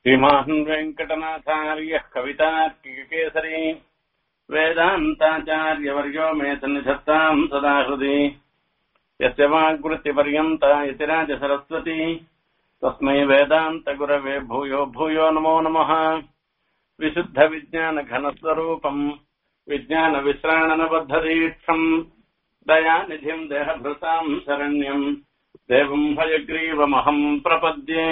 श्रीमान् वेङ्कटनाथार्यः कवितार्किककेसरी वेदान्ताचार्यवर्यो मे सन्निधत्ताम् सदा हृदि यस्य वाग्वृत्तिपर्यन्ता यतिराजसरस्वती तस्मै वेदान्तगुरवे भूयो भूयो नमो नमः विशुद्धविज्ञानघनस्वरूपम् विज्ञानविश्राणनबद्धदीक्षम् दयानिधिम् देहभृताम् शरण्यम् தேவம் ஹயக்ரீவமகம் பிரபத்யே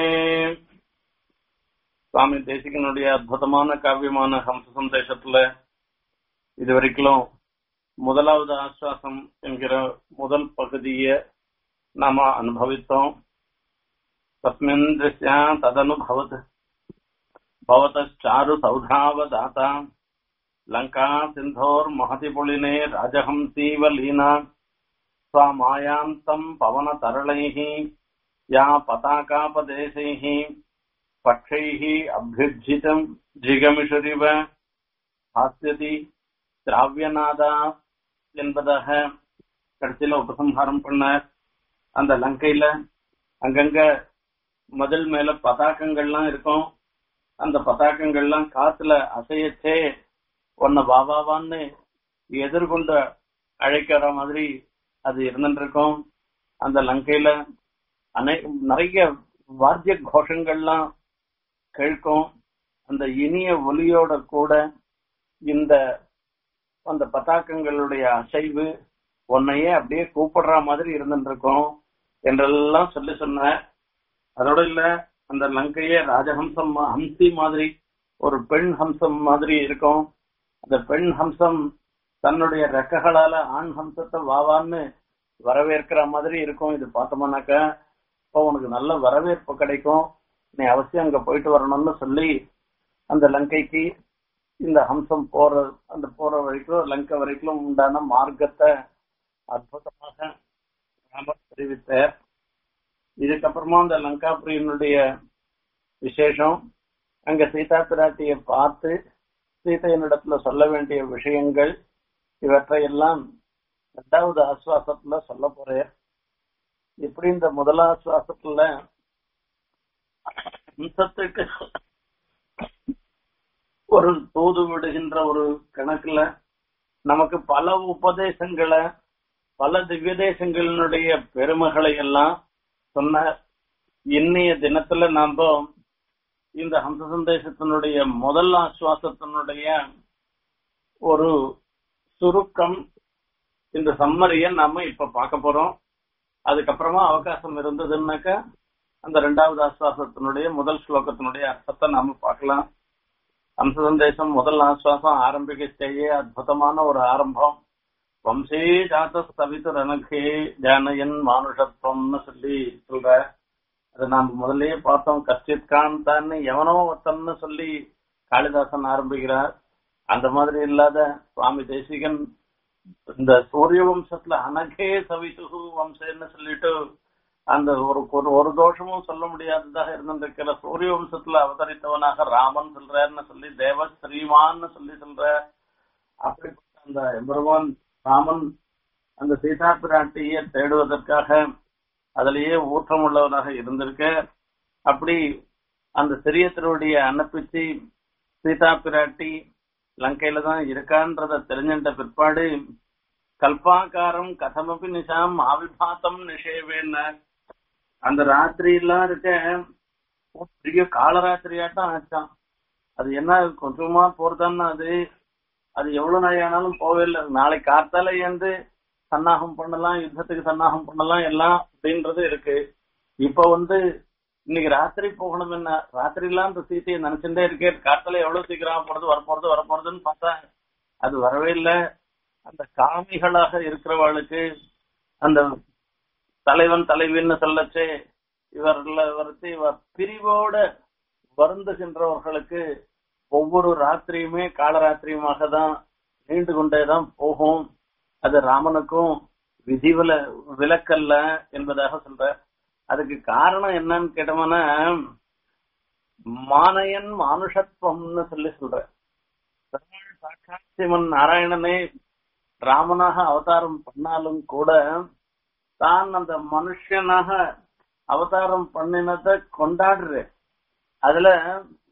சுவாமி தேசிகனுடைய அற்புதமான காவியமான ஹம்ச சந்தேசத்துல இதுவரைக்கும் முதலாவது ஆஸ்வாசம் என்கிற முதல் பகுதியை நாம அனுபவித்தோம் தஸ்மின் திருஷ்யா ததனுபவத் பவதாரு சௌதாவதாத்தா லங்கா சிந்தோர் மகதி புலினே ராஜஹம்சீவ லீனா स्वामायान्तम् पवनतरलैः या पताकापदेशैः पक्षैः अभ्युज्झितम् जिगमिषुरिव हास्यति திராவியநாதா என்பதாக கடைசியில உபசம்ஹாரம் பண்ணார் அந்த லங்கையில அங்கங்க மதில் மேல பதாக்கங்கள்லாம் இருக்கும் அந்த பதாக்கங்கள்லாம் காத்துல அசையச்சே உன்னை வாவாவான்னு எதிர்கொண்டு அழைக்கிற மாதிரி அது இருந்துருக்கும் அந்த லங்கையில அனை நிறைய வாத்திய கோஷங்கள்லாம் கேட்கும் அந்த இனிய ஒலியோட கூட இந்த அந்த பதாக்கங்களுடைய அசைவு உன்னையே அப்படியே கூப்பிடுற மாதிரி இருந்துருக்கும் என்றெல்லாம் சொல்லி சொன்ன அதோட இல்ல அந்த லங்கையே ராஜஹம்சம் ஹம்சி மாதிரி ஒரு பெண் ஹம்சம் மாதிரி இருக்கும் அந்த பெண் ஹம்சம் தன்னுடைய ரெக்கைகளால ஆண் ஹம்சத்தை வாவான்னு வரவேற்கிற மாதிரி இருக்கும் இது பார்த்தோம்னாக்க இப்போ உனக்கு நல்ல வரவேற்பு கிடைக்கும் நீ அவசியம் அங்க போயிட்டு வரணும்னு சொல்லி அந்த லங்கைக்கு இந்த ஹம்சம் போற அந்த போற வரைக்கும் லங்கை வரைக்கும் உண்டான மார்க்கத்தை அற்புதமாக ராமர் தெரிவித்தார் இதுக்கப்புறமா அந்த லங்காபுரியனுடைய விசேஷம் அங்க சீதா பிராட்டியை பார்த்து சீதையனிடத்துல சொல்ல வேண்டிய விஷயங்கள் இவற்றையெல்லாம் ரெண்டாவது ஆஸ்வாசத்துல சொல்ல போறேன் இப்படி இந்த முதல் ஆஸ்வாசத்துல அம்சத்துக்கு ஒரு தூது விடுகின்ற ஒரு கணக்குல நமக்கு பல உபதேசங்களை பல திவ்ய தேசங்களினுடைய பெருமைகளை எல்லாம் சொன்ன இன்னைய தினத்துல நாம இந்த ஹம்ச சந்தேசத்தினுடைய முதல் ஆஸ்வாசத்தினுடைய ஒரு சுருக்கம் இந்த சம்மரிய நாம இப்ப பார்க்க போறோம் அதுக்கப்புறமா அவகாசம் இருந்ததுன்னாக்கா அந்த ரெண்டாவது ஆஸ்வாசத்தினுடைய முதல் ஸ்லோகத்தினுடைய அர்த்தத்தை நாம பார்க்கலாம் அம்ச சந்தேசம் முதல் ஆஸ்வாசம் ஆரம்பிக்கச்சேயே அற்புதமான ஒரு ஆரம்பம் வம்சே ஜாத ஸ்தவித்து ரணகே ஜானயன் மானுஷத்துவம்னு சொல்லி சொல்ற அதை நாம முதல்லயே பார்த்தோம் கஷ்டித் காந்தான்னு எவனோ ஒருத்தன்னு சொல்லி காளிதாசன் ஆரம்பிக்கிறார் அந்த மாதிரி இல்லாத சுவாமி தேசிகன் இந்த சூரிய வம்சத்துல அனகே சவிசுகு வம்சம்னு சொல்லிட்டு அந்த ஒரு ஒரு தோஷமும் சொல்ல முடியாததாக இருந்திருக்கிற சூரிய வம்சத்துல அவதரித்தவனாக ராமன் சொல்றாருன்னு சொல்லி தேவ ஸ்ரீமான்னு சொல்லி சொல்ற அப்படிப்பட்ட அந்த எம்பெருமான் ராமன் அந்த சீதா பிராட்டியை தேடுவதற்காக அதிலேயே ஊற்றம் உள்ளவனாக இருந்திருக்க அப்படி அந்த சிறிய திருவடியை அனுப்பிச்சு சீதா பிராட்டி லங்கையில தான் இருக்கான்றத தெரிஞ்சின்ற பிற்பாடு கல்பாக்காரம் கதமபி நிஷாம் ஆவிபாத்தம் நிஷேவேன்னு அந்த ராத்திரி எல்லாம் இருக்க பெரிய காலராத்திரியாட்டம் ஆச்சான் அது என்ன கொஞ்சமா போறதான்னு அது அது எவ்வளவு நாள் ஆனாலும் போவே இல்லை நாளைக்கு காத்தால ஏந்து சன்னாகம் பண்ணலாம் யுத்தத்துக்கு சன்னாகம் பண்ணலாம் எல்லாம் அப்படின்றது இருக்கு இப்ப வந்து இன்னைக்கு ராத்திரி போகணும் என்ன ராத்திரி எல்லாம் இந்த சீத்தையை நினைச்சுட்டே இருக்கேன் காத்தால எவ்வளவு சீக்கிரம் போறது வரப்போறது வரப்போறதுன்னு பார்த்தா அது வரவே இல்லை அந்த காமிகளாக இருக்கிறவளுக்கு அந்த தலைவன் தலைவின்னு சொல்லச்சே இவர்ல வரத்து இவர் பிரிவோட வருந்துகின்றவர்களுக்கு ஒவ்வொரு ராத்திரியுமே காலராத்திரியுமாக தான் நீண்டு கொண்டேதான் போகும் அது ராமனுக்கும் விதிவில விலக்கல்ல என்பதாக சொல்ற அதுக்கு காரணம் என்னன்னு கேட்டோம்னா மானயன் மானுஷத்துவம்னு சொல்லி சொல்ற சாட்சாத் சிவன் நாராயணனே ராமனாக அவதாரம் பண்ணாலும் கூட தான் அந்த மனுஷனாக அவதாரம் பண்ணினத கொண்டாடுற அதுல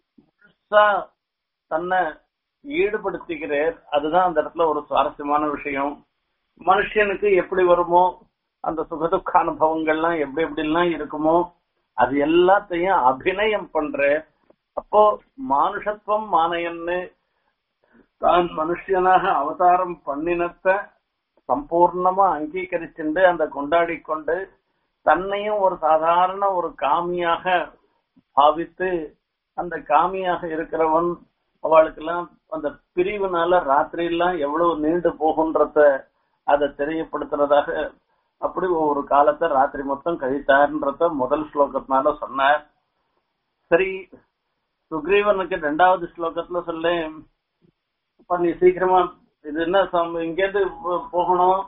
முழுசா தன்னை ஈடுபடுத்திக்கிறார் அதுதான் அந்த இடத்துல ஒரு சுவாரஸ்யமான விஷயம் மனுஷனுக்கு எப்படி வருமோ அந்த சுகதுக்க அனுபவங்கள்லாம் எப்படி எப்படிலாம் இருக்குமோ அது எல்லாத்தையும் அபிநயம் பண்ற அப்போ மானுஷத்துவம் மானையன்னு தான் மனுஷனாக அவதாரம் பண்ணினத்த சம்பூர்ணமா அங்கீகரிச்சுண்டு அந்த கொண்டாடி கொண்டு தன்னையும் ஒரு சாதாரண ஒரு காமியாக பாவித்து அந்த காமியாக இருக்கிறவன் அவளுக்கெல்லாம் அந்த பிரிவுனால ராத்திரி எல்லாம் எவ்வளவு நீண்டு போகுன்றத அதை தெரியப்படுத்துறதாக அப்படி ஒவ்வொரு காலத்தை ராத்திரி மொத்தம் கழித்தார்ன்றத முதல் ஸ்லோகத்தினால சொன்னார் சரி சுக்ரீவனுக்கு ரெண்டாவது ஸ்லோகத்துல சொல்லு அப்ப நீ சீக்கிரமா இது என்ன சம்- இங்கேருந்து போ- போகணும்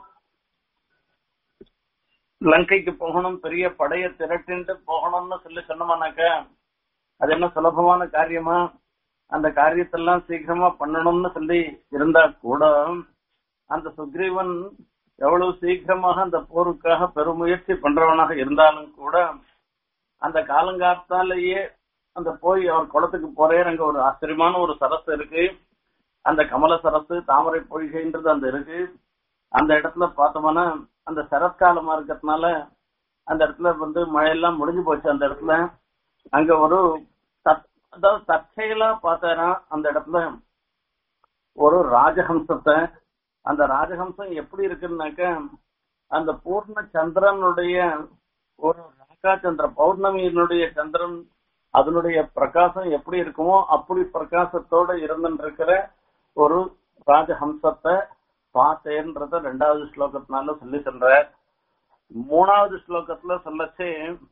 லங்கைக்கு போகணும் பெரிய படைய திரட்டின்ட்டு போகணும்னு சொல்லி சொன்னோம்னாக்க அது என்ன சுலபமான காரியமா அந்த காரியத்தெல்லாம் சீக்கிரமா பண்ணணும்னு சொல்லி இருந்தா கூட அந்த சுக்ரீவன் எவ்வளவு சீக்கிரமாக அந்த போருக்காக பெருமுயற்சி பண்றவனாக இருந்தாலும் கூட அந்த காலங்காத்தாலேயே அந்த போய் அவர் குளத்துக்கு போறேன் அங்க ஒரு ஆச்சரியமான ஒரு சரசு இருக்கு அந்த கமல சரசு தாமரை பொய்கைன்றது அந்த இருக்கு அந்த இடத்துல பார்த்தோம்னா அந்த சரத்காலமா இருக்கிறதுனால அந்த இடத்துல வந்து மழையெல்லாம் முடிஞ்சு போச்சு அந்த இடத்துல அங்க ஒரு தத்- அதாவது தற்செயலா பார்த்தாரா அந்த இடத்துல ஒரு ராஜஹம்சத்தை அந்த ராஜஹம்சம் எப்படி இருக்குன்னாக்க அந்த பூர்ண சந்திரனுடைய ஒரு ராகா சந்திர பௌர்ணமியினுடைய சந்திரன் அதனுடைய பிரகாசம் எப்படி இருக்குமோ அப்படி பிரகாசத்தோட இருந்துருக்கிற ஒரு ராஜஹம்சத்தை பார்த்தேன்றத ரெண்டாவது ஸ்லோகத்தினால சொல்லி சொல்ற மூணாவது ஸ்லோகத்துல சொல்லச்சே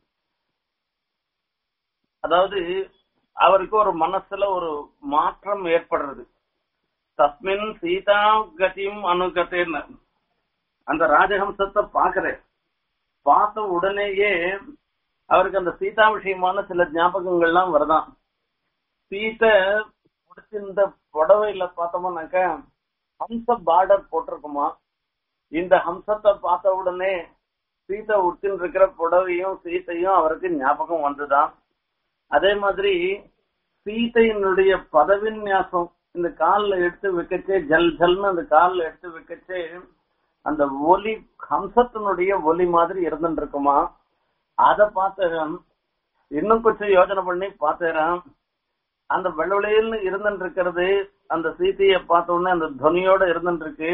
அதாவது அவருக்கு ஒரு மனசுல ஒரு மாற்றம் ஏற்படுறது தஸ்மின் சீதா கதியும் அனுகத்தேன்னு அந்த ராஜஹம்சத்தை பாக்குறேன் பார்த்த உடனேயே அவருக்கு அந்த சீதா விஷயமான சில ஞாபகங்கள்லாம் வருதான் சீதை முடிச்சிருந்த புடவையில பார்த்தோம்னாக்க ஹம்ச பார்டர் போட்டிருக்குமா இந்த ஹம்சத்தை பார்த்த உடனே சீதை உடுத்தின்னு இருக்கிற புடவையும் சீத்தையும் அவருக்கு ஞாபகம் வந்துதான் அதே மாதிரி சீதையினுடைய பதவிநியாசம் இந்த கால்ல எடுத்து வைக்கச்சே ஜல் ஜல்னு அந்த கால்ல எடுத்து வைக்கச்சே அந்த ஒலி ஹம்சத்தினுடைய ஒலி மாதிரி இருந்துட்டு இருக்குமா அத பார்த்தேன் இன்னும் கொஞ்சம் யோசனை பண்ணி பார்த்தேன் அந்த வெள்ளவெளியில் இருந்துட்டு இருக்கிறது அந்த சீதையை பார்த்த உடனே அந்த துவனியோட இருந்துட்டு இருக்கு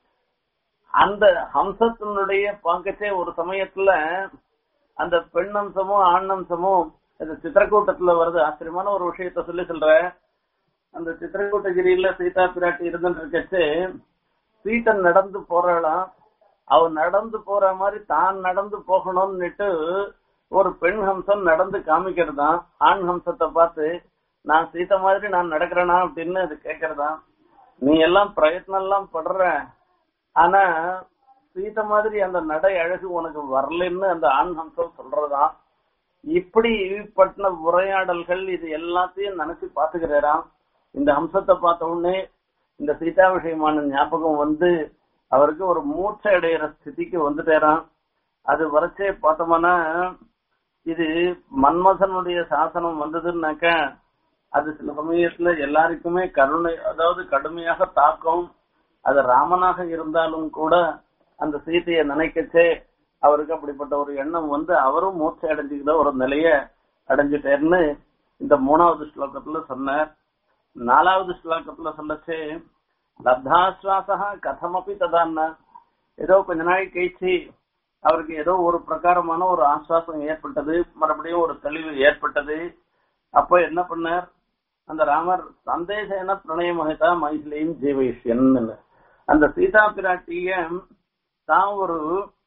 அந்த ஹம்சத்தினுடைய பாக்கச்சே ஒரு சமயத்துல அந்த பெண் அம்சமும் ஆண் அம்சமும் இந்த சித்திரக்கூட்டத்துல வருது ஆச்சரியமான ஒரு விஷயத்த சொல்லி சொல்றேன் அந்த சித்திரக்கூட்டகிரியில சீதா பிராட்டி இருந்துட்டு இருக்கச்சு சீதை நடந்து போறாளாம் அவ நடந்து போற மாதிரி தான் நடந்து போகணும்னுட்டு ஒரு பெண் ஹம்சம் நடந்து காமிக்கிறதாம் ஆண் ஹம்சத்தை பார்த்து நான் சீதை மாதிரி நான் நடக்கிறேனா அப்படின்னு அது கேக்குறதா நீ எல்லாம் பிரயத்னம் எல்லாம் படுற ஆனா சீதை மாதிரி அந்த நடை அழகு உனக்கு வரலன்னு அந்த ஆண் ஹம்சம் சொல்றதாம் இப்படி பட்டின உரையாடல்கள் இது எல்லாத்தையும் நினைச்சு பாத்துக்கிறாராம் இந்த அம்சத்தை பார்த்த உடனே இந்த சீதா விஷயமான ஞாபகம் வந்து அவருக்கு ஒரு மூச்சை அடையிற ஸ்திதிக்கு வந்துட்டேராம் அது வரைச்சே பார்த்தோம்னா இது மன்மதனுடைய சாசனம் வந்ததுன்னாக்க அது சில சமயத்துல எல்லாருக்குமே கருணை அதாவது கடுமையாக தாக்கும் அது ராமனாக இருந்தாலும் கூட அந்த சீதையை நினைக்கச்சே அவருக்கு அப்படிப்பட்ட ஒரு எண்ணம் வந்து அவரும் மூச்சை அடைஞ்சுக்கிற ஒரு நிலைய அடைஞ்சிட்டேர்னு இந்த மூணாவது ஸ்லோகத்துல சொன்னார் நாலாவது ஸ்லோகத்துல சொல்லச்சே லப்தாஸ்வாசா கதமப்பி ததான்னா ஏதோ கொஞ்ச நாள் கழிச்சு அவருக்கு ஏதோ ஒரு பிரகாரமான ஒரு ஆஸ்வாசம் ஏற்பட்டது மறுபடியும் ஒரு தெளிவு ஏற்பட்டது அப்ப என்ன பண்ணார் அந்த ராமர் சந்தேசேன பிரணய மகிதா மைசிலையும் ஜீவயிஷ்யன் அந்த சீதா பிராட்டிய தான் ஒரு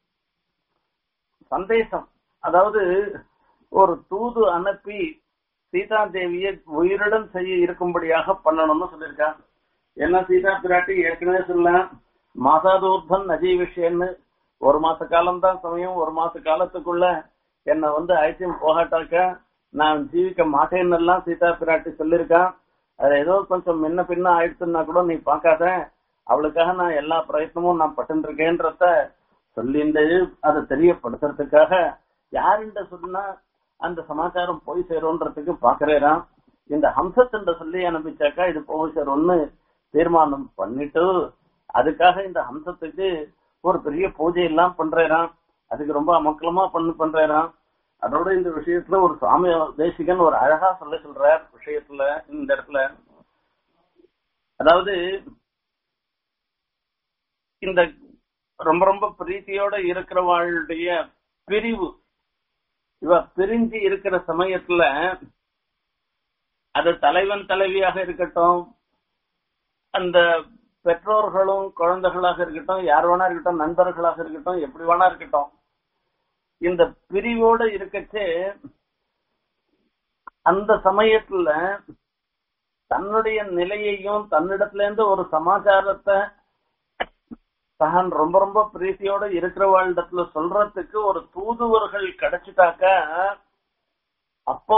சந்தேசம் அதாவது ஒரு தூது அனுப்பி சீதா தேவியை உயிருடன் செய்ய இருக்கும்படியாக பண்ணணும்னு சொல்லியிருக்கான் என்ன சீதா பிராட்டி ஏற்கனவே சொல்ல மாசாதூர்தன் நஜீவிஷயன்னு ஒரு மாச காலம் தான் சமயம் ஒரு மாச காலத்துக்குள்ள என்னை வந்து ஐத்தியம் போகாட்டாக்க நான் ஜீவிக்க மாட்டேன்னு எல்லாம் சீதா பிராட்டி சொல்லியிருக்கான் அது ஏதோ கொஞ்சம் முன்ன பின்ன ஆயிடுச்சுன்னா கூட நீ பார்க்காத அவளுக்காக நான் எல்லா பிரயத்னமும் நான் பட்டு இருக்கேன்றத சொல்லிண்டு அதை தெரியப்படுத்துறதுக்காக யாருண்ட சொன்னா அந்த சமாச்சாரம் போய் சேரும்ன்றதுக்கு பாக்குறேன் இந்த ஹம்சத்தின்ற சொல்லி அனுப்பிச்சாக்கா இது போகுசர் ஒண்ணு தீர்மானம் பண்ணிட்டு அதுக்காக இந்த ஹம்சத்துக்கு ஒரு பெரிய பூஜை எல்லாம் பண்றாராம் அதுக்கு ரொம்ப அமக்கலமா பண்ணு பண்றாராம் அதோட இந்த விஷயத்துல ஒரு சுவாமி தேசிகன் ஒரு அழகா சொல்ல சொல்றார் விஷயத்துல இந்த இடத்துல அதாவது இந்த ரொம்ப ரொம்ப பிரீத்தியோட இருக்கிறவாளுடைய பிரிவு இவ பிரிஞ்சு இருக்கிற சமயத்துல அது தலைவன் தலைவியாக இருக்கட்டும் அந்த பெற்றோர்களும் குழந்தைகளாக இருக்கட்டும் யார் வேணா இருக்கட்டும் நண்பர்களாக இருக்கட்டும் எப்படி வேணா இருக்கட்டும் இந்த பிரிவோட இருக்கச்சே அந்த சமயத்துல தன்னுடைய நிலையையும் தன்னிடத்துல இருந்து ஒரு சமாச்சாரத்தை தான் ரொம்ப ரொம்ப பிரீத்தியோட இருக்கிறவாளிடத்துல சொல்றதுக்கு ஒரு தூதுவர்கள் கிடைச்சிட்டாக்க அப்போ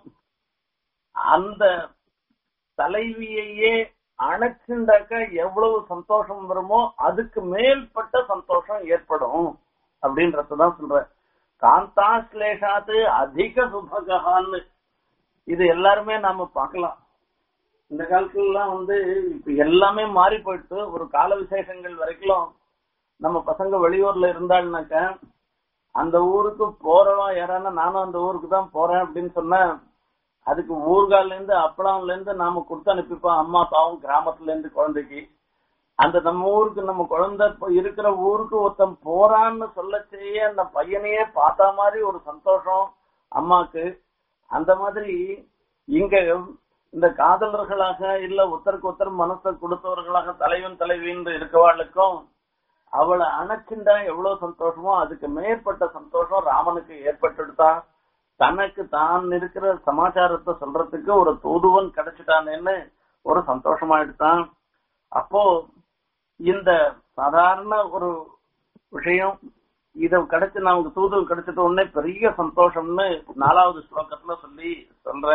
அந்த தலைவியையே அணைச்சுண்டாக்க எவ்வளவு சந்தோஷம் வருமோ அதுக்கு மேல்பட்ட சந்தோஷம் ஏற்படும் அப்படின்றதான் சொல்ற காந்தாஸ்லேஷாத்து அதிக சுபகான்னு இது எல்லாருமே நாம பார்க்கலாம் இந்த காலத்துலலாம் வந்து இப்ப எல்லாமே மாறி போயிட்டு ஒரு கால விசேஷங்கள் வரைக்கும் நம்ம பசங்க வெளியூர்ல இருந்தாள்னாக்க அந்த ஊருக்கு போறவா யாரானா நானும் அந்த ஊருக்கு தான் போறேன் அப்படின்னு சொன்னா அதுக்கு ஊர்கால இருந்து அப்பளம்ல இருந்து நாம கொடுத்து அனுப்பிப்போம் அம்மா அப்பாவும் கிராமத்துல இருந்து குழந்தைக்கு அந்த நம்ம ஊருக்கு நம்ம குழந்தை இப்ப இருக்கிற ஊருக்கு ஒருத்தன் போறான்னு சொல்ல செய்ய அந்த பையனையே பார்த்த மாதிரி ஒரு சந்தோஷம் அம்மாக்கு அந்த மாதிரி இங்க இந்த காதலர்களாக இல்ல ஒருத்தருக்கு ஒருத்தர் மனசை கொடுத்தவர்களாக தலைவன் தலைவின்னு இருக்கவாளுக்கும் அவளை அணைச்சுண்டா எவ்வளவு சந்தோஷமோ அதுக்கு மேற்பட்ட சந்தோஷம் ராமனுக்கு ஏற்பட்டுடுதான் தனக்கு தான் இருக்கிற சமாச்சாரத்தை சொல்றதுக்கு ஒரு தூதுவன் கிடைச்சிட்டானேன்னு ஒரு சந்தோஷமாயிடுதான் அப்போ இந்த சாதாரண ஒரு விஷயம் இத கிடைச்சு நமக்கு தூதுவன் கிடைச்சிட்ட உடனே பெரிய சந்தோஷம்னு நாலாவது ஸ்லோகத்துல சொல்லி சொல்ற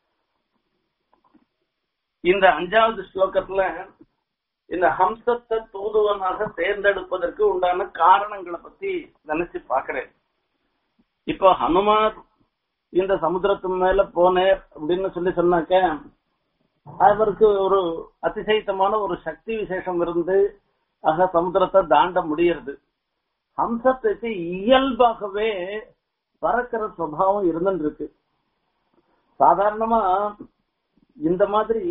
இந்த அஞ்சாவது ஸ்லோகத்துல இந்த ஹம்சத்தை தூதுவனாக தேர்ந்தெடுப்பதற்கு உண்டான காரணங்களை பத்தி நினைச்சு பாக்குறேன் இப்போ ஹனுமார் இந்த சமுத்திரத்து மேல போனேர் அப்படின்னு சொல்லி சொன்னாக்க அவருக்கு ஒரு அதிசயத்தமான ஒரு சக்தி விசேஷம் இருந்து ஆக சமுத்திரத்தை தாண்ட முடியறது ஹம்சத்துக்கு இயல்பாகவே பறக்கிற சுவாவம் இருந்துட்டு இருக்கு சாதாரணமா இந்த மாதிரி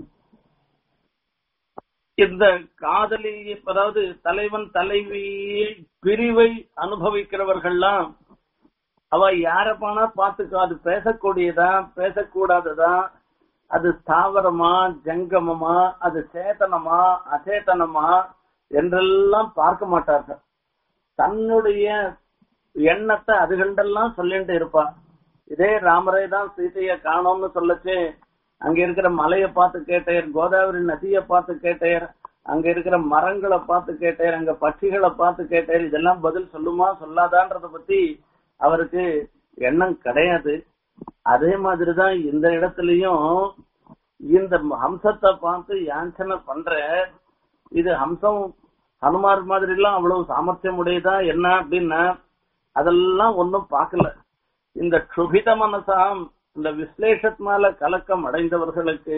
இந்த காதலி அதாவது தலைவன் தலைவி பிரிவை அனுபவிக்கிறவர்கள்லாம் அவ யார பானா பாத்துக்கோ அது பேசக்கூடியதா பேசக்கூடாததா அது ஸ்தாவரமா ஜங்கமமா அது சேதனமா அச்சேதனமா என்றெல்லாம் பார்க்க மாட்டார்கள் தன்னுடைய எண்ணத்தை அதுகண்டெல்லாம் சொல்லிட்டு இருப்பா இதே ராமரை தான் சீதைய காணோம்னு சொல்லச்சு அங்க இருக்கிற மலையை பார்த்து கேட்டேர் கோதாவரி நதியை பார்த்து கேட்டேர் அங்க இருக்கிற மரங்களை பார்த்து கேட்டேர் அங்க பட்சிகளை பார்த்து கேட்டேர் இதெல்லாம் பதில் சொல்லுமா சொல்லாதான்றத பத்தி அவருக்கு எண்ணம் கிடையாது அதே மாதிரிதான் இந்த இடத்துலயும் இந்த ஹம்சத்தை பார்த்து யாஞ்சனை பண்ற இது ஹம்சம் ஹனுமார் மாதிரி எல்லாம் அவ்வளவு சாமர்த்தியம் உடையதா என்ன அப்படின்னா அதெல்லாம் ஒன்னும் பார்க்கல இந்த க்ஷுபித மனசாம் இந்த விஸ்லேஷத்தினால கலக்கம் அடைந்தவர்களுக்கு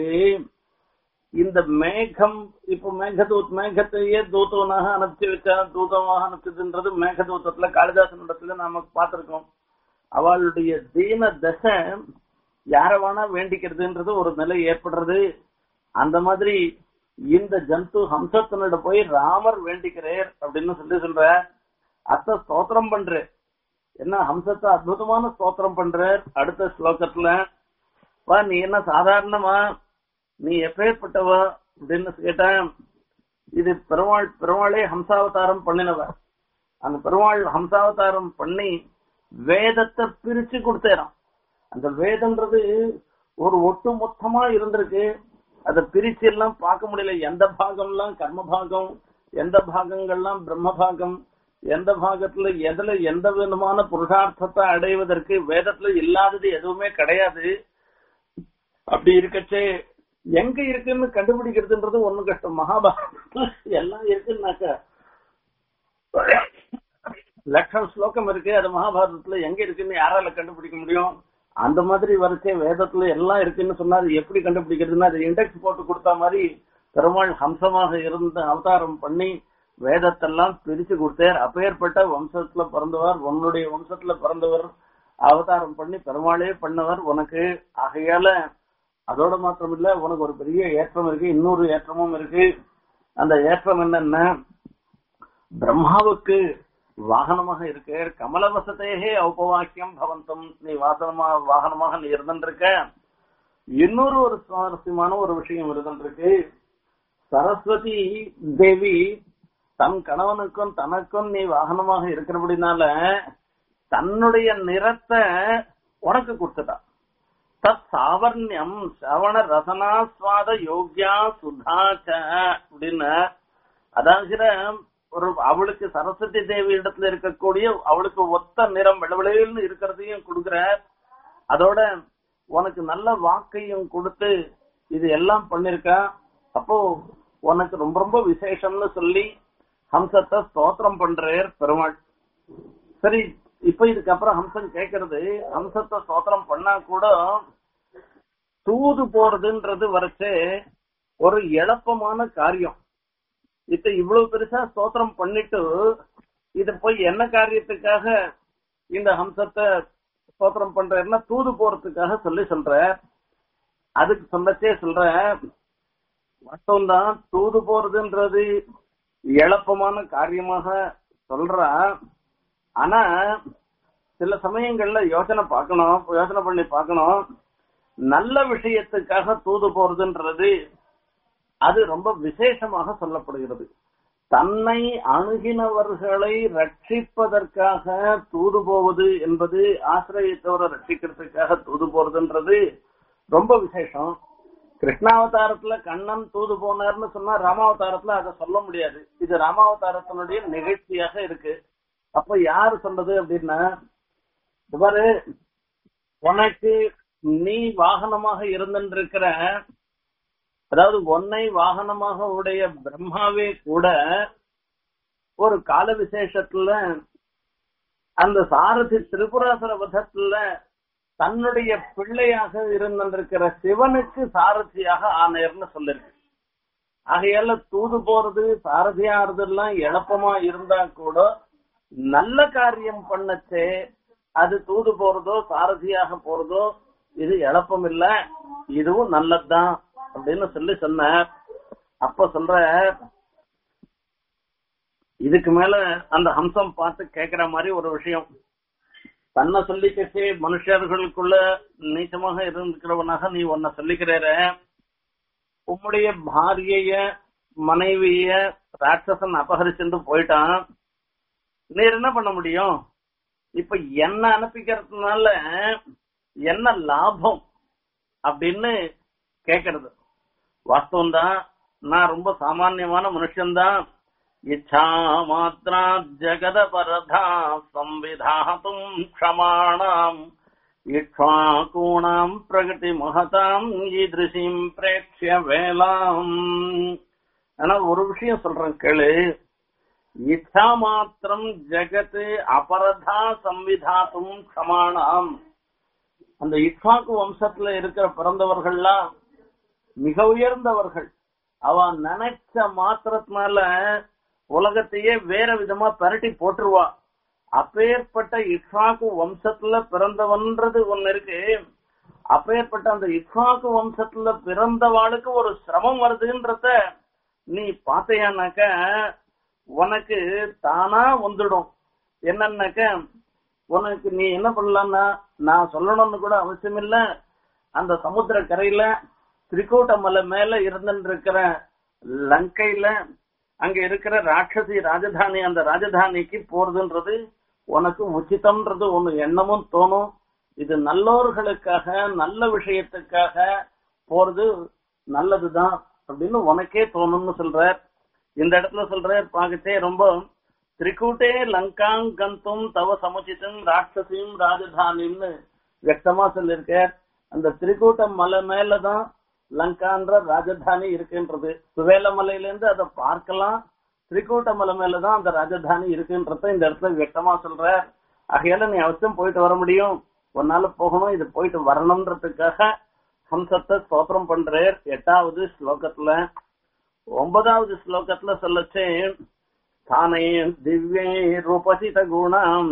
இந்த மேகம் இப்ப மேகதூத் மேகத்தையே தூத்தவனாக அனுப்பிச்சு வச்சா தூதமாக அனுப்பிச்சதுன்றது மேகதூத்தத்துல காளிதாசன் இடத்துல நாம பார்த்திருக்கோம் அவளுடைய தீன தசை யார வேணா வேண்டிக்கிறதுன்றது ஒரு நிலை ஏற்படுறது அந்த மாதிரி இந்த ஜந்து ஹம்சத்தினிட போய் ராமர் வேண்டிக்கிறேர் அப்படின்னு சொல்லி சொல்ற அத்த ஸ்தோத்திரம் பண்ற என்ன ஹம்சத்தை அற்புதமான ஸ்தோத்திரம் பண்ற அடுத்த ஸ்லோகத்துல வா நீ என்ன சாதாரணமா நீ எப்பேற்பட்டவ அப்படின்னு கேட்டா இது பெருமாள் பெருமாளே ஹம்சாவதாரம் பண்ணினவ அந்த பெருமாள் ஹம்சாவதாரம் பண்ணி வேதத்தை பிரிச்சு கொடுத்தேறான் அந்த வேதம்ன்றது ஒரு ஒட்டு மொத்தமா இருந்திருக்கு அதை பிரிச்சு எல்லாம் பார்க்க முடியல எந்த பாகம்லாம் கர்ம பாகம் எந்த பாகங்கள்லாம் பிரம்ம பாகம் எந்த பாகத்துல எதுல எந்த விதமான புருஷார்த்தத்தை அடைவதற்கு வேதத்துல இல்லாதது எதுவுமே கிடையாது அப்படி இருக்கச்சே எங்க இருக்குன்னு கண்டுபிடிக்கிறதுன்றது ஒண்ணும் கஷ்டம் மகாபாரதத்துல எல்லாம் இருக்குன்னாக்க லட்சம் ஸ்லோகம் இருக்கு அது மகாபாரதத்துல எங்க இருக்குன்னு யாரால கண்டுபிடிக்க முடியும் அந்த மாதிரி வரிசை வேதத்துல எல்லாம் இருக்குன்னு சொன்னா அது எப்படி கண்டுபிடிக்கிறதுன்னா அது இண்டெக்ஸ் போட்டு கொடுத்த மாதிரி பெருமாள் ஹம்சமாக இருந்து அவதாரம் பண்ணி வேதத்தெல்லாம் பிரிச்சு கொடுத்தார் அப்பேற்பட்ட வம்சத்துல பிறந்தவர் உன்னுடைய வம்சத்துல பிறந்தவர் அவதாரம் பண்ணி பெருமாளே பண்ணவர் உனக்கு ஆகையால அதோட மாத்திரம் இல்ல உனக்கு ஒரு பெரிய ஏற்றம் இருக்கு இன்னொரு ஏற்றமும் இருக்கு அந்த ஏற்றம் என்னன்னா பிரம்மாவுக்கு வாகனமாக இருக்க கமலவசத்தையே ஔபவாக்கியம் பவந்தம் நீ வாசனமா வாகனமாக நீ இருந்திருக்க இன்னொரு ஒரு சுவாரஸ்யமான ஒரு விஷயம் இருந்திருக்கு சரஸ்வதி தேவி தன் கணவனுக்கும் தனக்கும் நீ வாகனமாக இருக்கிறபடினால தன்னுடைய நிறத்தை உனக்கு கொடுத்துட்டா தத் சாவர்ணியம் சவண ரசனா சுவாத யோகியா சுதாச்ச அப்படின்னு அதாகிற ஒரு அவளுக்கு சரஸ்வதி தேவி இடத்துல இருக்கக்கூடிய அவளுக்கு ஒத்த நிறம் வெளவெளின்னு இருக்கிறதையும் கொடுக்குற அதோட உனக்கு நல்ல வாக்கையும் கொடுத்து இது எல்லாம் பண்ணிருக்கா அப்போ உனக்கு ரொம்ப ரொம்ப விசேஷம்னு சொல்லி ஹம்சத்தை ஸ்தோத்திரம் பண்றார் பெருமாள் சரி இப்ப இதுக்கப்புறம் ஹம்சன் கேக்குறது ஹம்சத்தை ஸ்தோத்திரம் பண்ணா கூட தூது போறதுன்றது வரைச்சு ஒரு எளப்பமான காரியம் இப்ப இவ்வளவு பெருசா ஸ்தோத்திரம் பண்ணிட்டு இது போய் என்ன காரியத்துக்காக இந்த ஹம்சத்தை ஸ்தோத்திரம் பண்றேன்னா தூது போறதுக்காக சொல்லி சொல்ற அதுக்கு சொல்லச்சே சொல்ற வாஸ்தவம் தூது போறதுன்றது எளப்பமான காரியமாக சொல்றா ஆனா சில சமயங்கள்ல யோசனை பார்க்கணும் யோசனை பண்ணி பார்க்கணும் நல்ல விஷயத்துக்காக தூது போறதுன்றது அது ரொம்ப விசேஷமாக சொல்லப்படுகிறது தன்னை அணுகினவர்களை ரட்சிப்பதற்காக தூது போவது என்பது ஆசிரியத்தவரை ரட்சிக்கிறதுக்காக தூது போறதுன்றது ரொம்ப விசேஷம் கிருஷ்ணாவதாரத்துல கண்ணன் தூது போனார்னு சொன்னா ராமாவதாரத்துல அதை சொல்ல முடியாது இது ராமாவதாரத்தினுடைய நிகழ்ச்சியாக இருக்கு அப்ப யாரு சொன்னது அப்படின்னா இவரு உனக்கு நீ வாகனமாக இருந்திருக்கிற அதாவது ஒன்னை வாகனமாக உடைய பிரம்மாவே கூட ஒரு கால விசேஷத்துல அந்த சாரதி திரிபுராசுர வதத்துல தன்னுடைய பிள்ளையாக இருந்திருக்கிற சிவனுக்கு சாரதியாக ஆணையர்னு சொல்லிருக்கு ஆகையால தூது போறது சாரதியாறது எல்லாம் எளப்பமா இருந்தா கூட நல்ல காரியம் பண்ணச்சே அது தூது போறதோ சாரதியாக போறதோ இது எளப்பம் இல்ல இதுவும் நல்லதுதான் அப்படின்னு சொல்லி சொன்ன அப்ப சொல்ற இதுக்கு மேல அந்த ஹம்சம் பார்த்து கேக்குற மாதிரி ஒரு விஷயம் தன்னை சொல்லிக்கச்சே மனுஷர்களுக்குள்ள நீச்சமாக இருந்துக்கிறவனாக நீ உன்னை சொல்லிக்கிறேற உம்முடைய பாரியைய மனைவிய ராட்சசன் அபகரிச்சுட்டு போயிட்டான் நீர் என்ன பண்ண முடியும் இப்ப என்ன அனுப்பிக்கிறதுனால என்ன லாபம் அப்படின்னு கேக்குறது வாஸ்தவம் தான் நான் ரொம்ப சாமான்யமான மனுஷன்தான் இச்சா மாத்ரா ஜெகத பரதா சம்விதாத்தும் க்ஷமாணாம் இக்ஷ்வாகூணாம் பிரகதி மகதாம் ஈதிருஷிம் பிரேக்ஷிய வேலாம் ஆனா ஒரு விஷயம் சொல்றேன் கேளு இச்சா மாத்திரம் ஜெகத் அபரதா சம்விதாத்தும் க்ஷமாணாம் அந்த இக்ஷாக்கு வம்சத்துல இருக்கிற பிறந்தவர்கள்லாம் மிக உயர்ந்தவர்கள் அவன் நினைச்ச மாத்திரத்தினால உலகத்தையே வேற விதமா பரட்டி போட்டுருவா அப்பேற்பட்ட இக்ஷாக்கு வம்சத்துல பிறந்தவன்றது ஒண்ணு இருக்கு அப்பேற்பட்ட அந்த இக்ஷாக்கு வம்சத்துல பிறந்தவாளுக்கு ஒரு சிரமம் வருதுன்றத நீ பாத்தையானாக்க உனக்கு தானா வந்துடும் என்னன்னாக்க உனக்கு நீ என்ன பண்ணலாம்னா நான் சொல்லணும்னு கூட அவசியம் இல்ல அந்த சமுத்திர கரையில திரிகூட்ட மலை மேல இருந்துட்டு இருக்கிற லங்கையில அங்க இருக்கிற ராட்சசி ராஜதானி அந்த ராஜதானிக்கு போறதுன்றது உனக்கு உச்சிதம்ன்றது ஒண்ணு எண்ணமும் தோணும் இது நல்லோர்களுக்காக நல்ல விஷயத்துக்காக போறது நல்லதுதான் அப்படின்னு உனக்கே தோணும்னு சொல்றார் இந்த இடத்துல சொல்றார் பாக்கத்தே ரொம்ப திரிகூட்டே லங்காங் கந்தும் தவ சமுச்சிதம் ராட்சசியும் ராஜதானின்னு வியக்தமா சொல்லியிருக்கார் அந்த திரிகூட்ட மலை மேலதான் லங்கான்ற ராஜதானி இருக்குன்றது சுவேல மலையில இருந்து அதை பார்க்கலாம் திரிகூட்ட மலை மேலதான் அந்த ராஜதானி இருக்குன்றத இந்த இடத்துல வியக்தமா சொல்ற ஆகையால நீ அவசியம் போயிட்டு வர முடியும் உன்னால போகணும் இது போயிட்டு வரணும்ன்றதுக்காக ஹம்சத்தை ஸ்தோத்திரம் பண்றார் எட்டாவது ஸ்லோகத்துல ஒன்பதாவது ஸ்லோகத்துல சொல்லச்சே தானே திவ்யே ரூபசித குணம்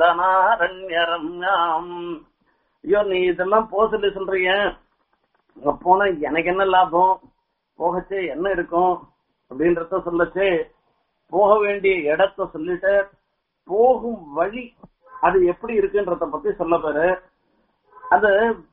சந்தனாரண்யரம்யாம் ஐயோ நீ இதெல்லாம் போக சொல்லி சொல்றீங்க அங்க போனா எனக்கு என்ன லாபம் போகச்சே என்ன இருக்கும் அப்படின்றத சொல்லச்சே போக வேண்டிய இடத்த சொல்லிட்டு போகும் வழி அது எப்படி இருக்குன்றத பத்தி சொல்ல போரு அது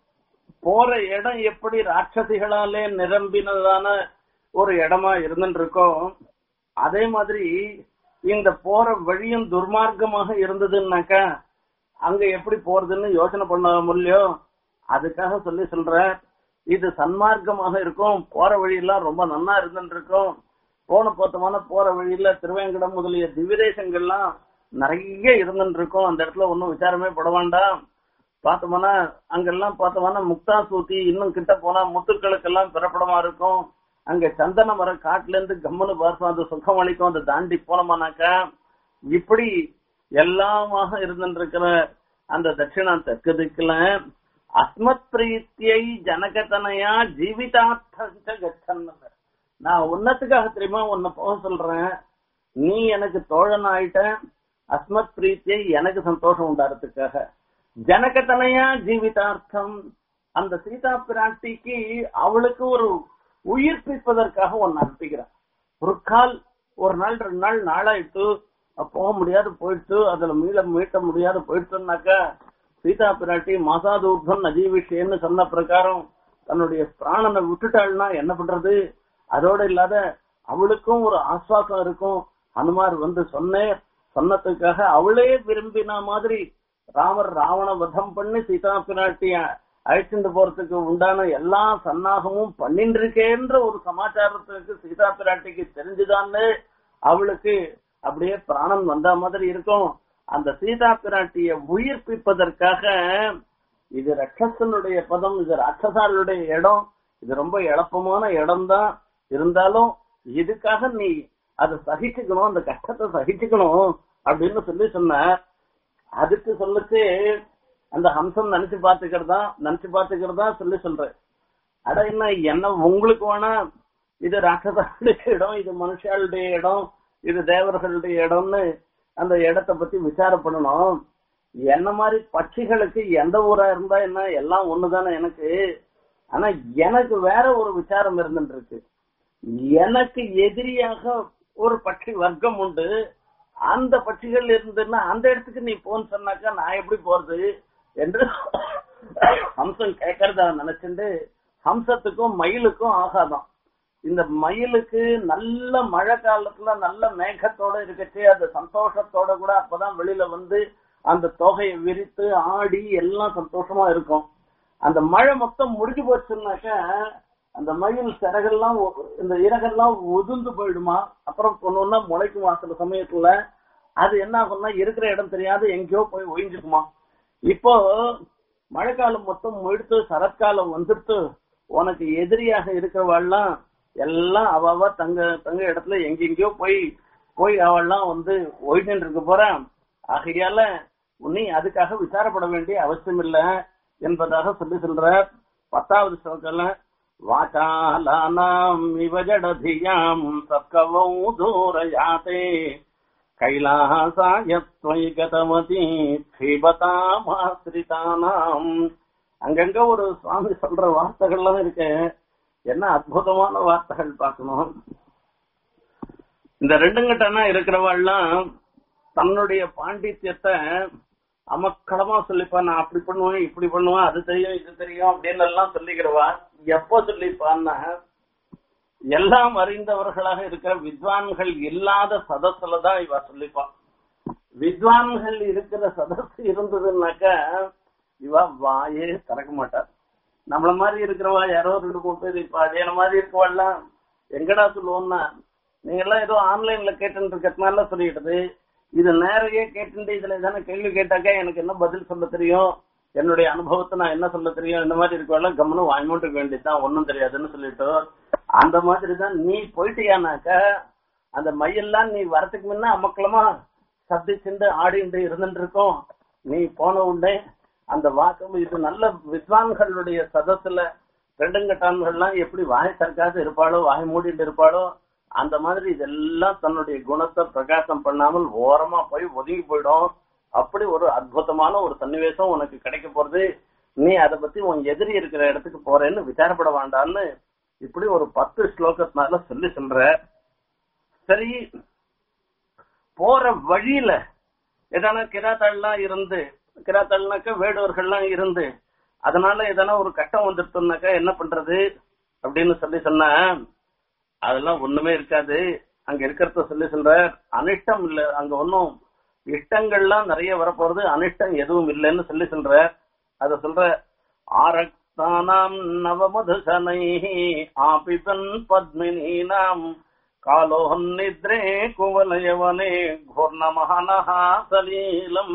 போற இடம் எப்படி ராட்சசிகளாலே நிரம்பினதான ஒரு இடமா இருந்துட்டு இருக்கோம் அதே மாதிரி இந்த போற வழியும் துர்மார்க்கமாக இருந்ததுன்னாக்கா அங்க எப்படி போறதுன்னு யோசனை பண்ண முடியும் அதுக்காக சொல்லி சொல்ற இது சன்மார்க்கமாக இருக்கும் போற வழியெல்லாம் ரொம்ப நன்னா இருந்துட்டு இருக்கும் போன போத்தமான போற வழியில திருவேங்கடம் முதலிய திவ்யதேசங்கள்லாம் நிறைய இருந்துட்டு இருக்கும் அந்த இடத்துல ஒன்னும் விசாரமே பட வேண்டாம் பார்த்தோம்னா அங்கெல்லாம் பார்த்தோம்னா முக்தா சூத்தி இன்னும் கிட்ட போனா முத்துக்களுக்கெல்லாம் பிறப்படமா இருக்கும் அங்க சந்தன மர காட்டுல இருந்து கம்முன்னு பார்த்தோம் அந்த சுகம் அளிக்கும் அதை தாண்டி போனோமானாக்கா இப்படி எல்லாமாக இருந்துட்டு இருக்கிற அந்த தட்சிணா தெற்கு திக்குல அஸ்மத் பிரீத்தியை ஜனகதனையா ஜீவிதார்த்த கச்சன் நான் உன்னத்துக்காக தெரியுமா உன்னை போக சொல்றேன் நீ எனக்கு தோழன் ஆயிட்ட அஸ்மத் பிரீத்தியை எனக்கு சந்தோஷம் உண்டாறதுக்காக ஜனகதனையா ஜீவிதார்த்தம் அந்த சீதா பிராட்டிக்கு அவளுக்கு ஒரு உயிர்ப்பிப்பதற்காக ஒன்னு அனுப்பிக்கிறான் ஒரு கால் ஒரு நாள் ரெண்டு நாள் நாளாயிட்டு போக முடியாது போயிடுச்சு அதுல மீள மீட்ட முடியாது போயிடுச்சுன்னாக்கா சீதா பிராட்டி மாசாதூர்தம் நஜீவிஷேன்னு சொன்ன பிரகாரம் தன்னுடைய பிராணனை விட்டுட்டாள்னா என்ன பண்றது அதோட இல்லாத அவளுக்கும் ஒரு ஆஸ்வாசம் இருக்கும் ஹனுமார் வந்து சொன்னேன் சொன்னதுக்காக அவளே விரும்பின மாதிரி ராமர் ராவண வதம் பண்ணி சீதா பிராட்டிய அழைச்சிட்டு போறதுக்கு உண்டான எல்லா சன்னாகமும் பண்ணிட்டு இருக்கேன்ற ஒரு சமாச்சாரத்துக்கு சீதா பிராட்டிக்கு தெரிஞ்சுதான்னு அவளுக்கு அப்படியே பிராணம் வந்த மாதிரி இருக்கும் அந்த சீதா பிராட்டிய உயிர்ப்பிப்பதற்காக இது ரட்சசனுடைய பதம் இது ராட்சசாருடைய இடம் இது ரொம்ப எளப்பமான இடம் தான் இருந்தாலும் இதுக்காக நீ அதை சகிச்சுக்கணும் அந்த கஷ்டத்தை சகிச்சுக்கணும் அப்படின்னு சொல்லி சொன்ன அதுக்கு சொல்லுச்சு அந்த ஹம்சம் நினைச்சு பாத்துக்கிறதா நினைச்சு பாத்துக்கிறதா சொல்லி சொல்றேன் அட என்ன என்ன உங்களுக்கு வேணா இது ராட்சசாளுடைய இடம் இது மனுஷாளுடைய இடம் இது தேவர்களுடைய இடம்னு அந்த இடத்த பத்தி விசாரம் பண்ணணும் என்ன மாதிரி பட்சிகளுக்கு எந்த ஊரா இருந்தா என்ன எல்லாம் ஒண்ணுதானே எனக்கு ஆனா எனக்கு வேற ஒரு விசாரம் இருந்துட்டு இருக்கு எனக்கு எதிரியாக ஒரு பட்சி வர்க்கம் உண்டு அந்த பட்சிகள் இருந்துன்னா அந்த இடத்துக்கு நீ போன்னு சொன்னாக்கா நான் எப்படி போறது என்று ஹம்சம் கேட்கறத நினைச்சுட்டு ஹம்சத்துக்கும் மயிலுக்கும் ஆகாதான் இந்த மயிலுக்கு நல்ல மழை காலத்துல நல்ல மேகத்தோட இருக்கச்சு அந்த சந்தோஷத்தோட கூட அப்பதான் வெளியில வந்து அந்த தொகையை விரித்து ஆடி எல்லாம் சந்தோஷமா இருக்கும் அந்த மழை மொத்தம் முடிஞ்சு போச்சுன்னாக்க அந்த மயில் சிறகெல்லாம் இந்த இறகெல்லாம் உதிர்ந்து போயிடுமா அப்புறம் ஒன்னொன்னா முளைக்குமா சில சமயத்துல அது என்ன ஆகும்னா இருக்கிற இடம் தெரியாது எங்கேயோ போய் ஒழிஞ்சுக்குமா இப்போ மழைக்காலம் மொத்தம் முடித்து சரத்காலம் வந்துட்டு உனக்கு எதிரியாக இருக்கிறவாள்லாம் எல்லாம் அவ தங்க தங்க இடத்துல எங்கெங்கயோ போய் போய் அவள்லாம் வந்து ஒழிஞ்சுட்டு இருக்க போறான் ஆகையால நீ அதுக்காக விசாரப்பட வேண்டிய அவசியம் இல்ல என்பதாக சொல்லி சொல்ற பத்தாவது ஸ்லோகம்ல வாசாலானாம் இவ ஜடதியாம் சத்கவௌ தூரயாதே கைலாசாயத்வை கதமதி ஸ்ரீபதாமாசிரிதானாம் அங்கங்க ஒரு சுவாமி சொல்ற வார்த்தைகள்லாம் இருக்கு என்ன அற்புதமான வார்த்தைகள் பார்க்கணும் இந்த ரெண்டுங்கிட்டனா இருக்கிறவாள்லாம் தன்னுடைய பாண்டித்யத்தை அமக்களமா சொல்லிப்பா நான் அப்படி பண்ணுவேன் இப்படி பண்ணுவேன் அது தெரியும் இது தெரியும் அப்படின்னு எல்லாம் சொல்லிக்கிறவா எப்போ சொல்லிப்பான்னா எல்லாம் அறிந்தவர்களாக இருக்கிற வித்வான்கள் இல்லாத சதஸ்ல தான் இவ சொல்லிப்பா வித்வான்கள் இருக்கிற சதஸ் இருந்ததுன்னாக்க இவ வாயே திறக்க மாட்டார் நம்மள மாதிரி இருக்கிறவா யாரோ ரெண்டு மூணு பேர் இப்ப அதே மாதிரி இருக்கவாள்லாம் எங்கடா சொல்லுவோம்னா நீங்க எல்லாம் ஏதோ ஆன்லைன்ல கேட்டுட்டு இருக்கிறதுனால சொல்லிடுது இது நேரையே கேட்டுட்டு இதுல தானே கேள்வி கேட்டாக்கா எனக்கு என்ன பதில் சொல்ல தெரியும் என்னுடைய அனுபவத்தை நான் என்ன சொல்ல தெரியும் இந்த மாதிரி இருக்கவெல்லாம் கவனம் வாங்கிட்டு வேண்டியதுதான் ஒன்னும் தெரியாதுன்னு சொல்லிட்டு அந்த மாதிரி தான் நீ போயிட்டியானாக்க அந்த மையெல்லாம் நீ வரத்துக்கு முன்ன அமக்களமா சப்திச்சுண்டு ஆடிண்டு இருந்துட்டு இருக்கோம் நீ போன உடனே அந்த வாக்கம் இது நல்ல வித்வான்களுடைய சதத்துல ரெண்டுங்கட்டான்கள்லாம் எப்படி வாய் திறக்காது இருப்பாளோ வாய் மூடிட்டு இருப்பாளோ அந்த மாதிரி இதெல்லாம் தன்னுடைய குணத்தை பிரகாசம் பண்ணாமல் ஓரமா போய் ஒதுங்கி போயிடும் அப்படி ஒரு அற்புதமான ஒரு சன்னிவேசம் உனக்கு கிடைக்க போறது நீ அதை பத்தி உன் எதிரி இருக்கிற இடத்துக்கு போறேன்னு விசாரப்பட வேண்டாம்னு இப்படி ஒரு பத்து ஸ்லோகத்தினால சொல்லி சொல்ற சரி போற வழியில எதனா கிராத்தாள்லாம் இருந்து கிராத்தாள்னாக்க வேடுவர்கள்லாம் இருந்து அதனால எதனா ஒரு கட்டம் வந்துருச்சுனாக்கா என்ன பண்றது அப்படின்னு சொல்லி சொன்ன அதெல்லாம் ஒண்ணுமே இருக்காது அங்க இருக்கிறத சொல்லி சொல்ற அனிஷ்டம் இல்ல அங்க ஒன்னும் இஷ்டங்கள்லாம் நிறைய வரப்போறது அனிஷ்டம் எதுவும் இல்லைன்னு சொல்லி சொல்ற அத சொல்ற ஆரக்தானாம் நவமதுசனை ஆபிபன் பத்மினீனாம் காலோஹன் நித்ரே குவலயவனே கோர்ணமஹனஹா சலீலம்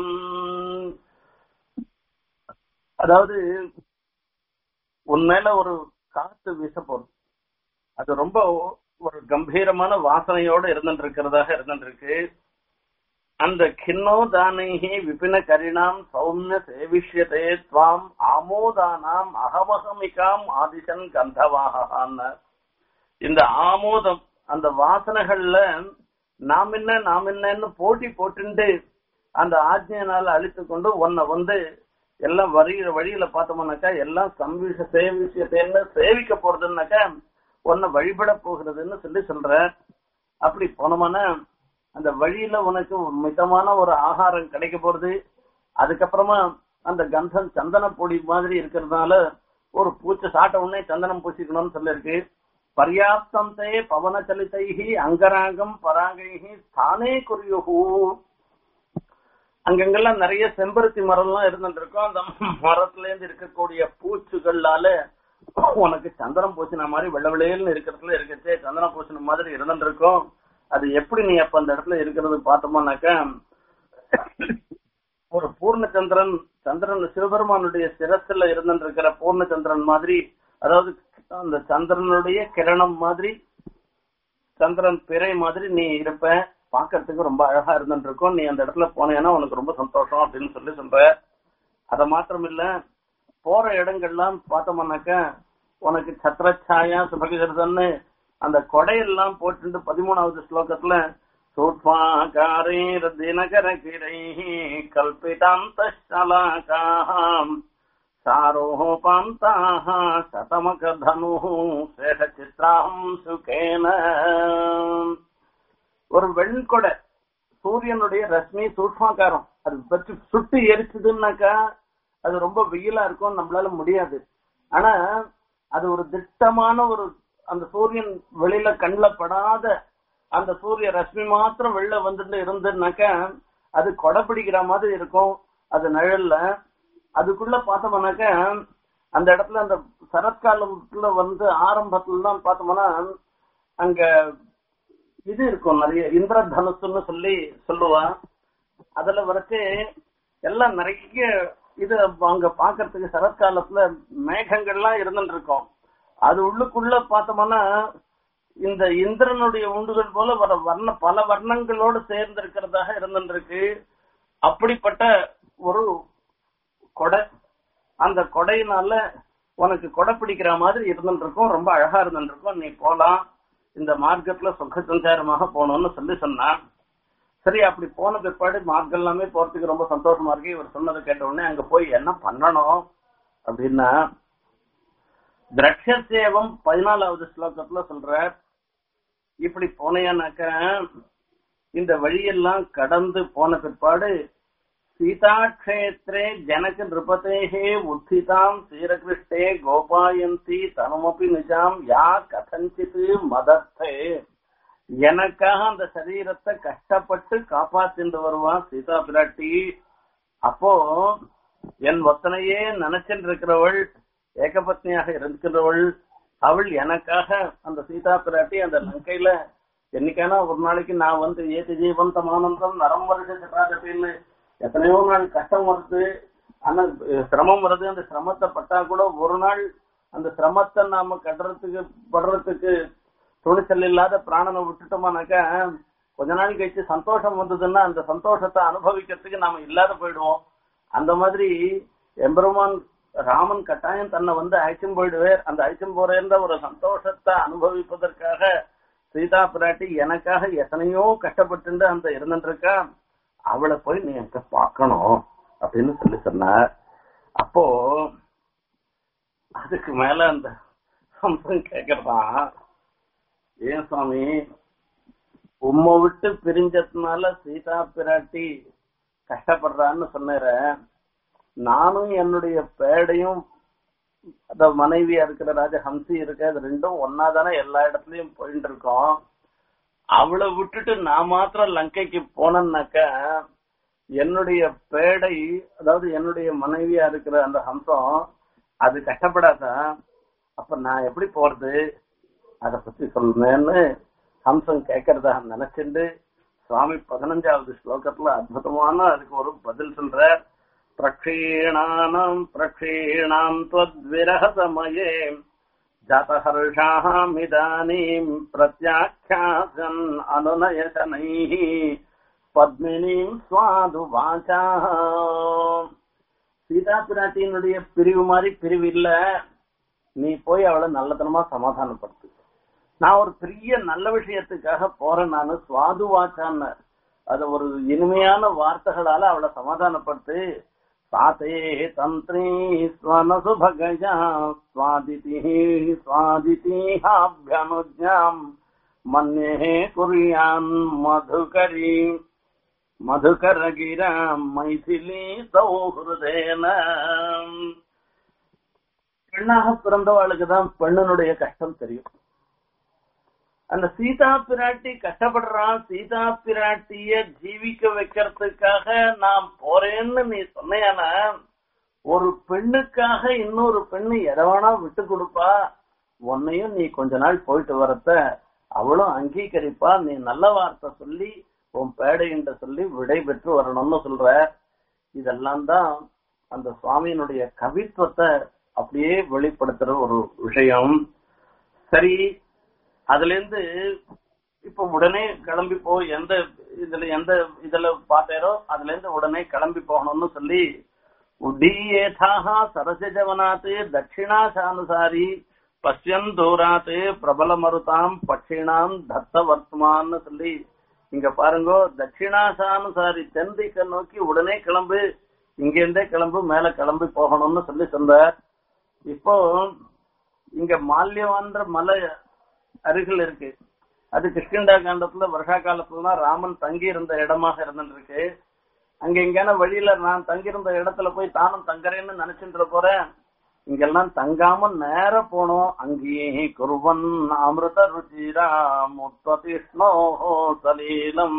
அதாவது உன்மேல ஒரு காத்து வீச போறது அது ரொம்ப ஒரு கம்பீரமான வாசனையோட இருந்துட்டு இருக்கிறதாக இருந்துட்டு இருக்கு அந்த கிண்ணோ தானைஹி விபின கரிணாம் சௌமிய சேவிஷ்யதே துவாம் ஆமோதானாம் அகமகமிகாம் ஆதிசன் கந்தவாகான்னு இந்த ஆமோதம் அந்த வாசனைகள்ல நாம் என்ன நாம் என்னன்னு போட்டி போட்டுண்டு அந்த ஆஜ்ஞையினால அழித்து கொண்டு உன்னை வந்து எல்லாம் வரியில வழியில பார்த்தோம்னாக்கா எல்லாம் சம்விஷ சேவிஷயத்தைன்னு சேவிக்க போறதுன்னாக்கா உன்னை வழிபட போகிறதுன்னு சொல்லி சொல்ற அப்படி போனோம்னா அந்த வழியில உனக்கு ஒரு மிதமான ஒரு ஆகாரம் கிடைக்க போறது அதுக்கப்புறமா அந்த கந்தம் சந்தன பொடி மாதிரி இருக்கிறதுனால ஒரு பூச்சை சாட்ட உடனே சந்தனம் பூசிக்கணும்னு சொல்லிருக்கு பர்யாப்தம் தே பவன சலிதைஹி அங்கராகம் பராகைஹி தானே குறியுகு அங்கங்கெல்லாம் நிறைய செம்பருத்தி மரம்லாம் இருந்துட்டு இருக்கும் அந்த மரத்துல இருந்து இருக்கக்கூடிய பூச்சுகளால உனக்கு சந்தனம் பூசின மாதிரி வெள்ள வெள்ளையல்னு இருக்கிறதுல இருக்கச்சே சந்தனம் பூசின மாதிரி இருந்துட்டு இருக்கும் அது எப்படி நீ அப்ப அந்த இடத்துல இருக்கிறது பார்த்தோம்னாக்க ஒரு பூர்ணச்சந்திரன் சந்திரன் சிவபெருமானுடைய சிரத்துல இருந்துட்டு இருக்கிற பூர்ணச்சந்திரன் மாதிரி அதாவது அந்த சந்திரனுடைய கிரணம் மாதிரி சந்திரன் பிறை மாதிரி நீ இருப்ப பாக்குறதுக்கு ரொம்ப அழகா இருந்துட்டு இருக்கும் நீ அந்த இடத்துல போனேன்னா உனக்கு ரொம்ப சந்தோஷம் அப்படின்னு சொல்லி சொல்ற அத மாத்திரம் இல்ல போற இடங்கள்லாம் பார்த்தோம்னாக்க உனக்கு சத்ரச்சாயா சுபகிருதன்னு அந்த கொடையெல்லாம் போட்டு பதிமூணாவது ஸ்லோகத்துல சூட்மாகாரீர் தினகர கிரை கல்பிதாந்தலாகாம் சாரோபாந்தாः சதமகதனுः சேஷச்சித்ராம் சுகேன ஒரு வெண்கொடை சூரியனுடைய ரஷ்மி சூட்மாக்காரம் அது பற்றி சுட்டு எரிச்சதுன்னாக்கா அது ரொம்ப வெயிலா இருக்கும் நம்மளால முடியாது ஆனா அது ஒரு திட்டமான ஒரு அந்த சூரியன் வெளியில கண்ணில் படாத அந்த சூரிய ரஷ்மி மாத்திரம் வெளில வந்துட்டு இருந்துனாக்கா அது கொடை பிடிக்கிற மாதிரி இருக்கும் அது நிழல்ல அதுக்குள்ள பார்த்தோம்னாக்க அந்த இடத்துல அந்த சரத்காலத்துல வந்து ஆரம்பத்துல தான் பார்த்தோம்னா அங்க இது இருக்கும் நிறைய இந்திரதனுசுன்னு சொல்லி சொல்லுவா அதுல வரைச்சு எல்லாம் நிறைய இது அங்க பாக்குறதுக்கு சரத்காலத்துல மேகங்கள்லாம் இருந்துட்டு இருக்கும் அது உள்ளுக்குள்ள பார்த்தோம்னா இந்த இந்திரனுடைய உண்டுகள் போல வர வர்ண பல வர்ணங்களோடு சேர்ந்து இருக்கிறதாக இருந்துருக்கு அப்படிப்பட்ட ஒரு கொடை அந்த கொடையினால உனக்கு கொடை பிடிக்கிற மாதிரி இருந்துட்டு இருக்கும் ரொம்ப அழகா இருந்துட்டு இருக்கும் நீ போலாம் இந்த மார்க்கத்துல சுக சஞ்சாரமாக போகணும்னு சொல்லி சொன்னான் சரி அப்படி போன பிற்பாடு மார்க்கம் எல்லாமே போறதுக்கு ரொம்ப சந்தோஷமா இருக்கு இவர் சொன்னதை கேட்ட உடனே அங்க போய் என்ன பண்ணணும் அப்படின்னா திரட்சேவம் பதினாலாவது ஸ்லோகத்துல சொல்ற இப்படி போனேனாக்க இந்த வழியெல்லாம் கடந்து போன பிற்பாடு சீதாட்சேத்திரே ஜனக நிருபதேகே உத்திதாம் சீரகிருஷ்டே கோபாயந்தி தனுமப்பி நிஜாம் யா கதஞ்சித் மதத்தே எனக்காக அந்த சரீரத்தை கஷ்டப்பட்டு காப்பாத்திட்டு வருவான் சீதா பிராட்டி அப்போ என் ஒத்தனையே நினைச்சிட்டு இருக்கிறவள் ஏகபத்னியாக இருக்கிறவள் அவள் எனக்காக அந்த சீதா பிராட்டி அந்த லங்கையில என்னைக்கான ஒரு நாளைக்கு நான் வந்து ஏதி ஜீவந்தம் ஆனந்தம் நரம் வருஷ சட்டாகட்டின்னு எத்தனையோ நாள் கஷ்டம் வருது ஆனா சிரமம் வருது அந்த சிரமத்தை பட்டா கூட ஒரு நாள் அந்த சிரமத்தை நாம கட்டுறதுக்கு படுறதுக்கு துணிச்சல் இல்லாத பிராணனை விட்டுட்டோமானாக்கா கொஞ்ச நாள் கழிச்சு சந்தோஷம் வந்ததுன்னா அந்த சந்தோஷத்தை அனுபவிக்கிறதுக்கு நாம இல்லாத போயிடுவோம் அந்த மாதிரி எம்பெருமான் ராமன் கட்டாயம் தன்னை வந்து அழைச்சும் போயிடுவேர் அந்த அழைச்சும் போறேன்ற ஒரு சந்தோஷத்தை அனுபவிப்பதற்காக சீதா பிராட்டி எனக்காக எத்தனையோ கஷ்டப்பட்டு அந்த இருந்துருக்கா அவளை போய் நீ எங்க பார்க்கணும் அப்படின்னு சொல்லி சொன்னார் அப்போ அதுக்கு மேல அந்த ஹம்சன் கேக்குறான் ஏன் சுவாமி உம்மை விட்டு பிரிஞ்சதுனால சீதா பிராட்டி கஷ்டப்படுறான்னு சொன்னேற நானும் என்னுடைய பேடையும் அந்த மனைவியா இருக்கிற ராஜா ஹம்சி இருக்கு அது ரெண்டும் ஒன்னா தானே எல்லா இடத்துலயும் போயிட்டு இருக்கோம் அவளை விட்டுட்டு நான் மாத்திரம் லங்கைக்கு போனேன்னாக்க என்னுடைய பேடை அதாவது என்னுடைய மனைவியா இருக்கிற அந்த ஹம்சம் அது கஷ்டப்படாதா அப்ப நான் எப்படி போறது அத பத்தி சொல்லுமேன்னு ஹம்சம் கேட்கறதா நினைச்சுண்டு சுவாமி பதினஞ்சாவது ஸ்லோகத்துல அற்புதமான அதுக்கு ஒரு பதில் சொல்ற பிரக்ஷீணானாம் பிரக்ஷீணாம் त्वद्विरह समये जातहर्षामिदानीम् प्रत्याख्यासन् अनुनयशनैः பத்மினிம் சுவாது வாச்சா சீதா பிராட்டியினுடைய பிரிவு மாதிரி பிரிவு இல்ல நீ போய் அவளை நல்லதனமா சமாதானப்படுத்து நான் ஒரு பெரிய நல்ல விஷயத்துக்காக போறேன் நானு சுவாது வாச்சான்னு அது ஒரு இனிமையான வார்த்தைகளால அவளை சமாதானப்படுத்து சாத்தே தந்திரி ஸ்வனசு பகஜா சுவாதிதி சுவாதிதிஹாபியனுஜாம் மன்யே குறியான் மதுகரி மதுகரகிரா மைதிலி சௌஹிருதேன பெண்ணாக பிறந்தவாளுக்கு தான் பெண்ணனுடைய கஷ்டம் தெரியும் அந்த சீதா பிராட்டி கஷ்டப்படுறான் சீதா பிராட்டிய ஜீவிக்க வைக்கிறதுக்காக நான் போறேன்னு நீ சொன்னையானா ஒரு பெண்ணுக்காக இன்னொரு பெண்ணு எதவானா விட்டு கொடுப்பா உன்னையும் நீ கொஞ்ச நாள் போயிட்டு வரத்த அவளும் அங்கீகரிப்பா நீ நல்ல வார்த்தை சொல்லி உன் பேடைன்ற சொல்லி விடை பெற்று வரணும்னு சொல்ற இதெல்லாம் தான் அந்த சுவாமியினுடைய கவித்துவத்தை அப்படியே வெளிப்படுத்துற ஒரு விஷயம் சரி அதுல இருந்து இப்ப உடனே கிளம்பி போ எந்த இதுல எந்த இதுல பார்த்தேரோ அதுல இருந்து உடனே கிளம்பி போகணும்னு சொல்லி உடீயேதாக சரசஜவனாத் தட்சிணாசானுசாரி பஷ்யன் தூராத் பிரபல மருதாம் பட்சிணாம் தத்த வர்த்தமான்னு சொல்லி இங்க பாருங்க தட்சிணாசானுசாரி தென் திக்க நோக்கி உடனே கிளம்பு இங்க இருந்தே கிளம்பு மேல கிளம்பி போகணும்னு சொல்லி சொன்னார் இப்போ இங்க மால்யவான்ற மலை அருகில் இருக்கு அது கிருஷ்ணண்டா காண்டத்துல வருஷா காலத்துல தான் ராமன் தங்கி இருந்த இடமாக இருந்துருக்கு அங்க எங்கேயான வழியில நான் தங்கியிருந்த இடத்துல போய் தானும் தங்குறேன்னு நினைச்சுட்டு போறேன் இங்கெல்லாம் தங்காம நேர போனோம் அங்கேயே குருவன் அமிர்த ருச்சிரா முத்ததிஷ்ணோ சலீலம்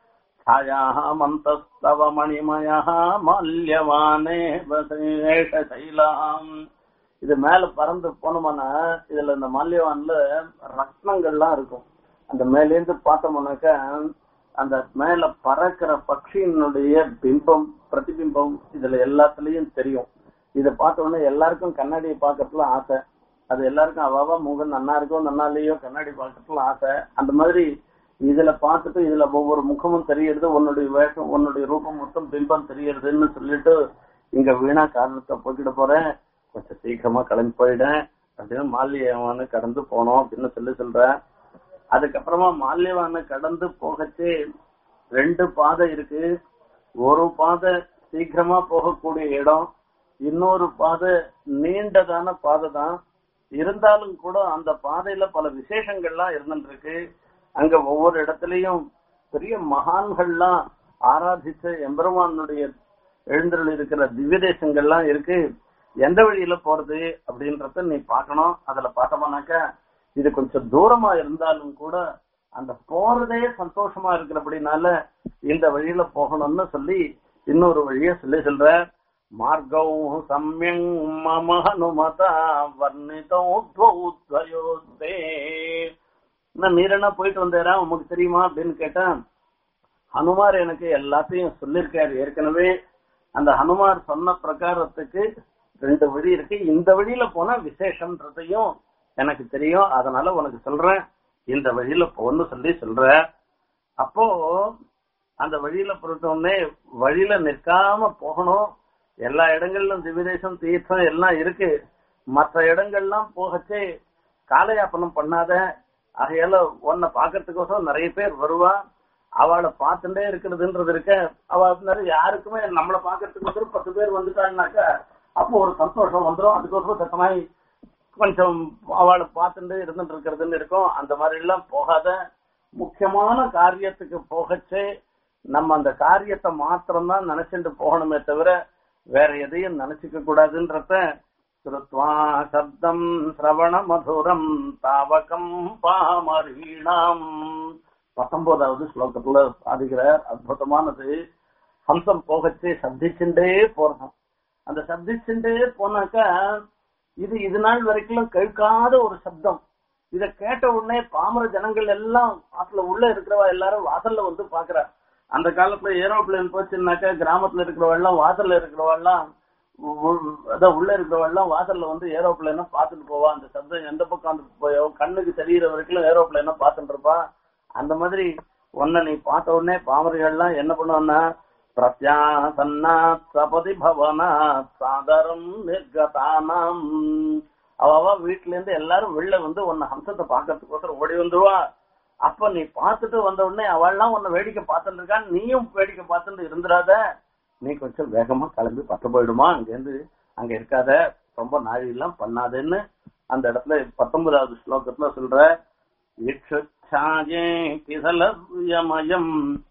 छायामन्तस्तव மணிமயா மால்யவானே வசேஷ சைலாம் இது மேல பறந்து போனோம்னா இதுல இந்த மால்யவான்ல ரத்னங்கள்லாம் இருக்கும் அந்த மேலேந்து பார்த்தோம்னாக்க அந்த மேல பறக்கிற பட்சியினுடைய பிம்பம் பிரதிபிம்பம் இதுல எல்லாத்துலயும் தெரியும் இத பார்த்த உடனே எல்லாருக்கும் கண்ணாடியை பார்க்கறதுல ஆசை அது எல்லாருக்கும் அவாவா முகம் நன்னா இருக்கும் நன்னா இல்லையோ கண்ணாடி பார்க்கறதுல ஆசை அந்த மாதிரி இதுல பார்த்துட்டு இதுல ஒவ்வொரு முகமும் தெரியறது உன்னுடைய வேஷம் உன்னுடைய ரூபம் மொத்தம் பிம்பம் தெரியறதுன்னு சொல்லிட்டு இங்க வீணா காரணத்தை போக்கிட போறேன் கொஞ்சம் சீக்கிரமா கிளம்பி போயிட்டேன் அப்படின்னு மால்யவான கடந்து போனோம் அப்படின்னு சொல்லி சொல்றேன் அதுக்கப்புறமா மால்யவான கடந்து போகச்சு ரெண்டு பாதை இருக்கு ஒரு பாதை சீக்கிரமா போகக்கூடிய இடம் இன்னொரு பாதை நீண்டதான பாதை தான் இருந்தாலும் கூட அந்த பாதையில பல விசேஷங்கள்லாம் இருந்துருக்கு அங்க ஒவ்வொரு இடத்துலயும் பெரிய மகான்கள்லாம் ஆராதிச்ச எம்பெருமானுடைய எழுந்தருள் இருக்கிற திவ்ய தேசங்கள்லாம் இருக்கு எந்த வழியில போறது அப்படின்றத நீ பார்க்கணும் அதுல பார்த்தோம்னாக்க இது கொஞ்சம் தூரமா இருந்தாலும் கூட அந்த போறதே சந்தோஷமா இருக்கிறபடினால இந்த வழியில போகணும்னு சொல்லி இன்னொரு வழிய சொல்லி சொல்ற மார்கௌ சம்யங் மம ஹனுமதா வர்ணிதோ துவயோஸ்தே நான் நீரனா போயிட்டு வந்தேரா உமக்கு தெரியுமா அப்படின்னு கேட்டேன் ஹனுமார் எனக்கு எல்லாத்தையும் சொல்லியிருக்காரு ஏற்கனவே அந்த ஹனுமார் சொன்ன பிரகாரத்துக்கு ரெண்டு வழி இருக்கு இந்த வழியில போனா விசேஷம்ன்றதையும் எனக்கு தெரியும் அதனால உனக்கு சொல்றேன் இந்த வழியில போன்னு சொல்லி சொல்ற அப்போ அந்த வழியில பொறுத்தோடனே வழியில நிற்காம போகணும் எல்லா இடங்களிலும் திவ்யதேசம் தீர்த்தம் எல்லாம் இருக்கு மற்ற இடங்கள்லாம் போகச்சே காலயாப்பனம் பண்ணாத ஆகையால உன்னை பாக்குறதுக்கோசரம் நிறைய பேர் வருவா அவளை பார்த்துட்டே இருக்கிறதுன்றது இருக்க அவ நிறைய யாருக்குமே நம்மளை பாக்குறதுக்கோசரம் பத்து பேர் வந்துட்டாங்கனாக்கா அப்போ ஒரு சந்தோஷம் வந்துடும் அதுக்கோசரம் சத்தமாய் கொஞ்சம் அவளை பார்த்துட்டு இருந்துட்டு இருக்கிறதுன்னு இருக்கும் அந்த மாதிரி எல்லாம் போகாத முக்கியமான காரியத்துக்கு போகச்சே நம்ம அந்த காரியத்தை மாத்திரம்தான் நினைச்சிட்டு போகணுமே தவிர வேற எதையும் நினைச்சுக்க கூடாதுன்றத ஸ்ருத்வா சப்தம் சிரவண மதுரம் தாவகம் பாமரீணாம் பத்தொன்பதாவது ஸ்லோகத்துல சாதிக்கிற அற்புதமானது ஹம்சம் போகச்சு சப்திச்சுட்டே போறோம் அந்த சப்திச்சுட்டே போனாக்கா இது இது நாள் வரைக்கும் கேட்காத ஒரு சப்தம் இத கேட்ட உடனே பாமர ஜனங்கள் எல்லாம் வாசல்ல உள்ள இருக்கிறவா எல்லாரும் வாசல்ல வந்து பாக்குறா அந்த காலத்துல ஏரோப்ளேன் போச்சுன்னாக்கா கிராமத்துல இருக்கிறவா எல்லாம் வாசல்ல இருக்கிறவா எல்லாம் அதான் உள்ள இருக்கிறவா எல்லாம் வாசல்ல வந்து ஏரோப்ளேன பாத்துட்டு போவா அந்த சப்தம் எந்த பக்கம் அந்த போயோ கண்ணுக்கு தெரியிற வரைக்கும் ஏரோப்ளேன பாத்துட்டு இருப்பா அந்த மாதிரி ஒன்ன நீ பார்த்த உடனே பாமரிகள்லாம் என்ன பண்ணுவான்னா பிரத்யாசன்னாத் சபதி பவனாத் சாதரம் நிர்கதானாம் அவ வீட்டுல இருந்து எல்லாரும் வெளில வந்து உன்னை ஹம்சத்தை பாக்கிறதுக்கோசரம் ஓடி வந்துருவா அப்ப நீ பார்த்துட்டு வந்த உடனே அவள்லாம் உன்னை வேடிக்கை பார்த்துட்டு இருக்கான் நீயும் வேடிக்கை பார்த்துட்டு இருந்துடாத நீ கொஞ்சம் வேகமா கிளம்பி பத்த போயிடுமா அங்க இருந்து அங்க இருக்காத ரொம்ப நாழி எல்லாம் பண்ணாதேன்னு அந்த இடத்துல பத்தொன்பதாவது ஸ்லோகத்துல சொல்ற இக்ஷாயே கிசலமயம்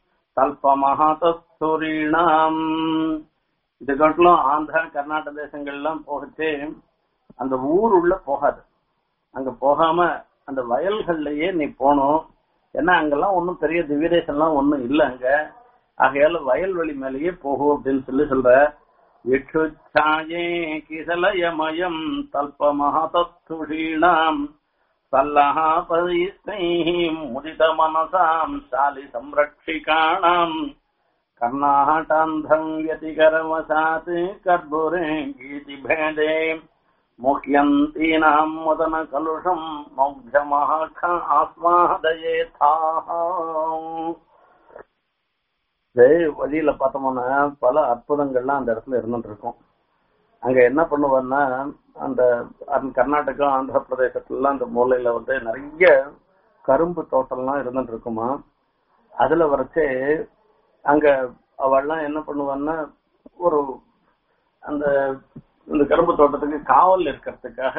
கல்பமஹாத்தூரிணாம் இது காட்டிலும் ஆந்திரா கர்நாடக தேசங்கள்லாம் போகச்சே அந்த ஊர் உள்ள போகாது அங்க போகாம அந்த வயல்கள்லயே நீ போகணும் ஏன்னா அங்கெல்லாம் ஒன்னும் பெரிய திவ்யதேசம்லாம் ஒன்னும் இல்ல அங்க ஆகையால வயல்வெளி மேலேயே போகும் அப்படின்னு சொல்லி சொல்ற இட்சுச்சாயே கிசலயமயம் தல்பமஹாத்தூஷீணாம் சல்லஹாபதிஸ்தைः முதிதமனசாம் சாலி சம்ரட்சிகாணாம் கர்நாடாந்தம் व्यतिकरवशात् कर्पूरे गीतिभेदे मुह्यन्तीनाम् मुदन कलुषम् मौघ्यमहाख आस्वादयेथाः வழியில பார்த்தோம்னா பல அற்புதங்கள்லாம் அந்த இடத்துல இருந்துட்டு இருக்கும் அங்க என்ன பண்ணுவான்னா அந்த கர்நாடகா ஆந்திர பிரதேசத்துல அந்த மூலையில வந்து நிறைய கரும்பு தோட்டம்லாம் இருந்துட்டு இருக்குமா அதுல வரைச்சே அங்க அவள்லாம் என்ன பண்ணுவான்னா ஒரு அந்த இந்த கரும்பு தோட்டத்துக்கு காவல் இருக்கிறதுக்காக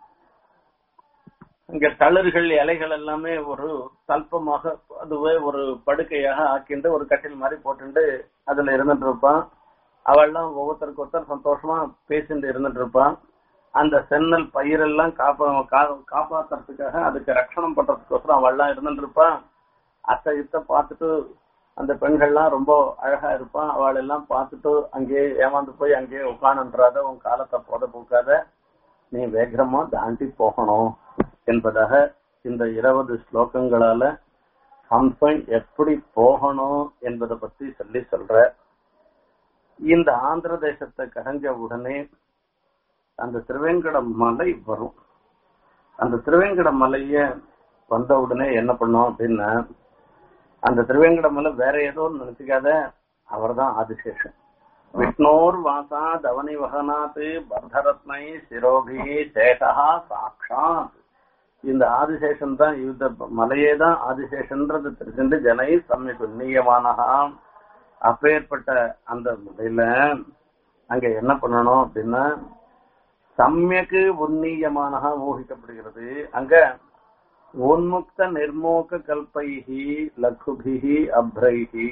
இங்க தளிர்கள் இலைகள் எல்லாமே ஒரு தல்பமாக அதுவே ஒரு படுக்கையாக ஆக்கிண்டு ஒரு கட்டில் மாதிரி போட்டுண்டு அதுல இருந்துட்டு இருப்பான் அவள்லாம் ஒவ்வொருத்தருக்கு ஒருத்தர் சந்தோஷமா பேசிட்டு இருந்துட்டு இருப்பான் அந்த சென்னல் பயிரெல்லாம் காப்பா காப்பாத்துறதுக்காக அதுக்கு ரட்சணம் பண்றதுக்கோசரம் அவள்லாம் இருந்துட்டு இருப்பான் அத்தை இத்த பார்த்துட்டு அந்த பெண்கள்லாம் ரொம்ப அழகா இருப்பான் அவள் எல்லாம் பார்த்துட்டு அங்கேயே ஏமாந்து போய் அங்கேயே உட்காணுன்றாத உன் காலத்தை போத போக்காத நீ வேகமா தாண்டி போகணும் என்பதாக இந்த இருபது ஸ்லோகங்களால ஹம்சம் எப்படி போகணும் என்பதை பத்தி சொல்லி சொல்ற இந்த ஆந்திர தேசத்தை கடைஞ்ச உடனே அந்த திருவேங்கட மலை வரும் அந்த திருவேங்கட மலைய வந்த உடனே என்ன பண்ணோம் அப்படின்னா அந்த திருவேங்கட மலை வேற ஏதோ நினைச்சுக்காத அவர்தான் ஆதிசேஷன் விஷ்ணோர் வாசா தவனி வகனாத் பர்தரத்னை சிரோகி சேஷா சாட்சாத் இந்த ஆதிசேஷன் தான் இந்த மலையே தான் ஆதிசேஷன்றது தெரிஞ்சுட்டு ஜனை சமய புண்ணியமானகா அப்பேற்பட்ட அந்த முறையில அங்க என்ன பண்ணணும் அப்படின்னா சமயக்கு உன்னீயமானகா ஊகிக்கப்படுகிறது அங்க உன்முக்த நிர்மோக கல்பைகி லகுபிகி அப்ரைகி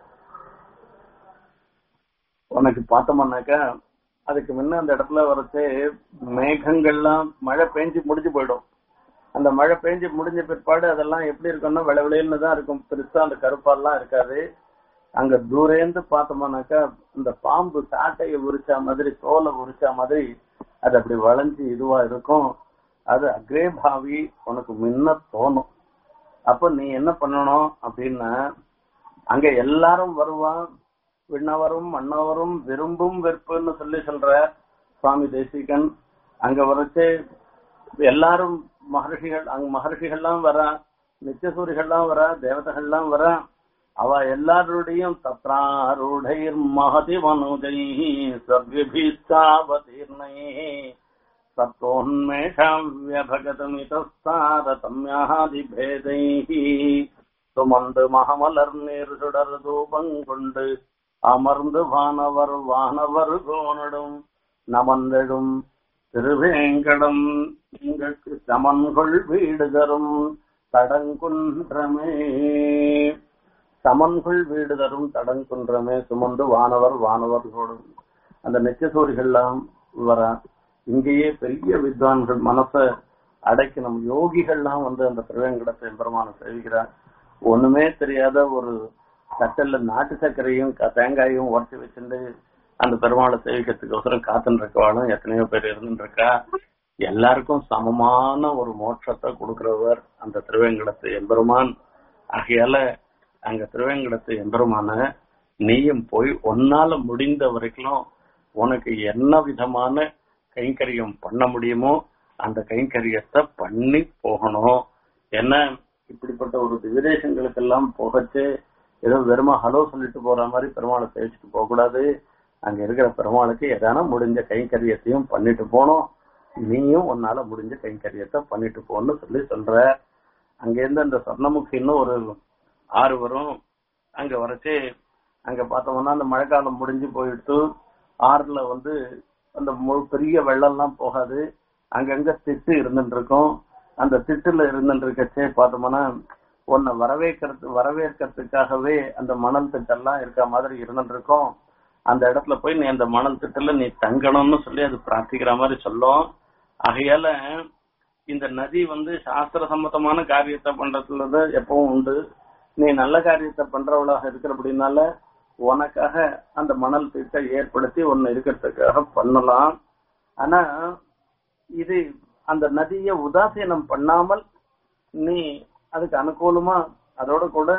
உனக்கு பார்த்தோம்னாக்கா அதுக்கு முன்ன அந்த இடத்துல வரைச்சு மேகங்கள்லாம் மழை பெஞ்சு முடிஞ்சு போயிடும் அந்த மழை பெஞ்சு முடிஞ்ச பிற்பாடு அதெல்லாம் எப்படி இருக்கும்னா விளவிலைன்னு தான் இருக்கும் பெருசா அந்த கருப்பாலாம் இருக்காது அங்க தூரேந்து பார்த்தோம்னாக்கா இந்த பாம்பு சாட்டையை உரிச்சா மாதிரி தோலை உரிச்சா மாதிரி அது அப்படி வளைஞ்சு இதுவா இருக்கும் அது அக்ரேபாவி உனக்கு முன்ன தோணும் அப்ப நீ என்ன பண்ணணும் அப்படின்னா அங்க எல்லாரும் வருவான் விண்ணவரும் மன்னவரும் விரும்பும் வெறுப்புன்னு சொல்லி சொல்ற சுவாமி தேசிகன் அங்க வரைச்சு எல்லாரும் மகர்ஷிகள் அங்க மகர்ஷிகள்லாம் வரா நித்தியசூரிகள்லாம் வரா தேவதைகள்லாம் வரா அவ எல்லாருடையும் தத்ராரூடைர் மகதி மனுஜை சர்வபீச்சாவதீர்ணை சத்தோன்மேஷாவியபகதமிதாரதம்யாதிபேதை சுமந்து மகமலர் நீர் சுடர் தூபங்கொண்டு அமர்ந்து வானவர் வானவர் கோனடும் நமந்தெடும் திருவேங்கடம் எங்களுக்கு சமன்கொள் வீடு தரும் தடங்குன்றமே சமன்கொள் வீடு தரும் தடங்குன்றமே சுமந்து வானவர் வானவர் கோடும் அந்த நெச்சசூரிகள்லாம் வர இங்கேயே பெரிய வித்வான்கள் மனசை அடைக்கணும் யோகிகள்லாம் வந்து அந்த திருவேங்கடத்தை பெருமான சேவிக்கிறார் ஒண்ணுமே தெரியாத ஒரு தட்டல்ல நாட்டு சர்க்கரையும் க- தேங்காயும் உரைச்சி வச்சுட்டு அந்த பெருமாளை சேவிக்கிறதுக்கோசரம் காத்துன்னு இருக்கவாளும் எத்தனையோ பேர் இருந்துட்டு இருக்கா எல்லாருக்கும் சமமான ஒரு மோட்சத்தை கொடுக்கிறவர் அந்த திருவேங்கடத்து எம்பெருமான் ஆகையால அங்க திருவேங்கடத்து எம்பெருமான நீயும் போய் உன்னால முடிந்த வரைக்கும் உனக்கு என்ன விதமான கைங்கரியம் பண்ண முடியுமோ அந்த கைங்கரியத்தை பண்ணி போகணும் என்ன இப்படிப்பட்ட ஒரு விதேசங்களுக்கெல்லாம் போகச்சு ஏதோ வெறுமா ஹலோ சொல்லிட்டு போற மாதிரி பெருமாளை சேவிச்சுட்டு போக கூடாது அங்க இருக்கிற பெருமாளுக்கு எதான முடிஞ்ச கைங்கரியத்தையும் பண்ணிட்டு போகணும் நீயும் உன்னால முடிஞ்ச கைங்கரியத்தை பண்ணிட்டு போன்னு சொல்லி சொல்ற அங்க இருந்து அந்த சொர்ணமுகின்னு ஒரு ஆறு வரும் அங்க வரைச்சு அங்க பார்த்தோம்னா அந்த மழைக்காலம் முடிஞ்சு போயிட்டு ஆறுல வந்து அந்த மு- பெரிய வெள்ளம்லாம் போகாது அங்கங்க திட்டு இருந்துட்டு இருக்கும் அந்த திட்டுல இருந்துட்டு இருக்கச்சே பார்த்தோம்னா உன்னை வரவேற்கிறது வரவேற்கிறதுக்காகவே அந்த மணல் திட்டெல்லாம் இருக்க மாதிரி இருந்துட்டு இருக்கும் அந்த இடத்துல போய் நீ அந்த மணல் திட்டுல நீ தங்கணும்னு சொல்லி அது பிரார்த்திக்கிற மாதிரி சொல்லும் ஆகையால இந்த நதி வந்து சாஸ்திர சம்மதமான காரியத்தை பண்றதுல எப்பவும் உண்டு நீ நல்ல காரியத்தை பண்றவளாக இருக்கிற அப்படின்னால உனக்காக அந்த மணல் திட்டை ஏற்படுத்தி ஒன்னு இருக்கிறதுக்காக பண்ணலாம் ஆனா இது அந்த நதியை உதாசீனம் பண்ணாமல் நீ அதுக்கு அனுகூலமா அதோட கூட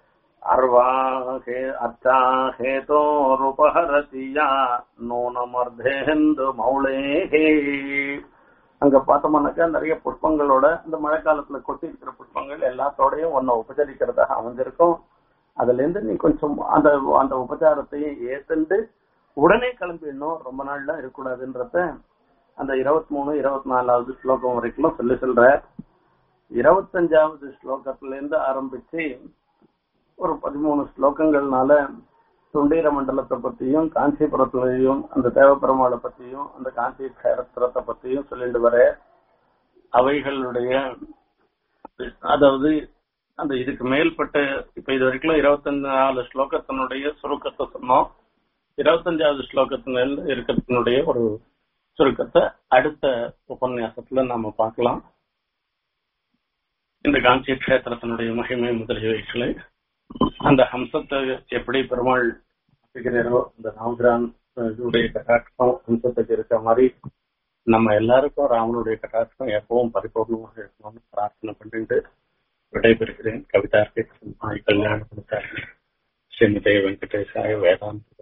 அர்வாஹே அர்ச்சா ஹேதோருபஹரதியா நூனமர்தேந்து மௌளேஹே அங்க பார்த்தோம்னாக்கா நிறைய புஷ்பங்களோட இந்த மழை காலத்துல கொட்டி இருக்கிற புஷ்பங்கள் எல்லாத்தோடையும் உன்னை உபச்சரிக்கிறதாக அமைஞ்சிருக்கும் அதுல இருந்து நீ கொஞ்சம் அந்த அந்த உபச்சாரத்தையும் ஏத்துண்டு உடனே கிளம்பிடணும் ரொம்ப நாள்லாம் இருக்கக்கூடாதுன்றத அந்த இருபத்தி மூணு இருபத்தி நாலாவது ஸ்லோகம் வரைக்கும் சொல்லி சொல்ற இருபத்தஞ்சாவது ஸ்லோகத்துல இருந்து ஆரம்பிச்சு ஒரு பதிமூணு ஸ்லோகங்கள்னால துண்டீர மண்டலத்தை பத்தியும் காஞ்சிபுரத்திலையும் அந்த தேவப்பெருமாளை பத்தியும் அந்த காஞ்சி கஷேத்திரத்தை பத்தியும் சொல்லிட்டு வர அவைகளுடைய அதாவது அந்த இதுக்கு மேல்பட்ட இப்ப இது வரைக்கும் இருபத்தஞ்சு நாலு ஸ்லோகத்தினுடைய சுருக்கத்தை சொன்னோம் இருபத்தஞ்சாவது ஸ்லோகத்தின இருக்கிறதுனுடைய ஒரு சுருக்கத்தை அடுத்த உபன்யாசத்துல நாம பார்க்கலாம் இந்த காஞ்சி கஷேத்திரத்தினுடைய மகிமை முதலியவைகளை அந்த ஹம்சத்தை எப்படி பெருமாள் இருக்கிறாரோ அந்த ராமபிரான் இதனுடைய கட்டாட்சம் ஹம்சத்துக்கு இருக்க மாதிரி நம்ம எல்லாருக்கும் ராமனுடைய கட்டாட்சம் எப்பவும் பரிபூர்ணமாக இருக்கணும்னு பிரார்த்தனை பண்ணிட்டு விடைபெறுகிறேன் கவிதார்த்தி கல்யாண ஸ்ரீமதே வெங்கடேசாய வேதாந்த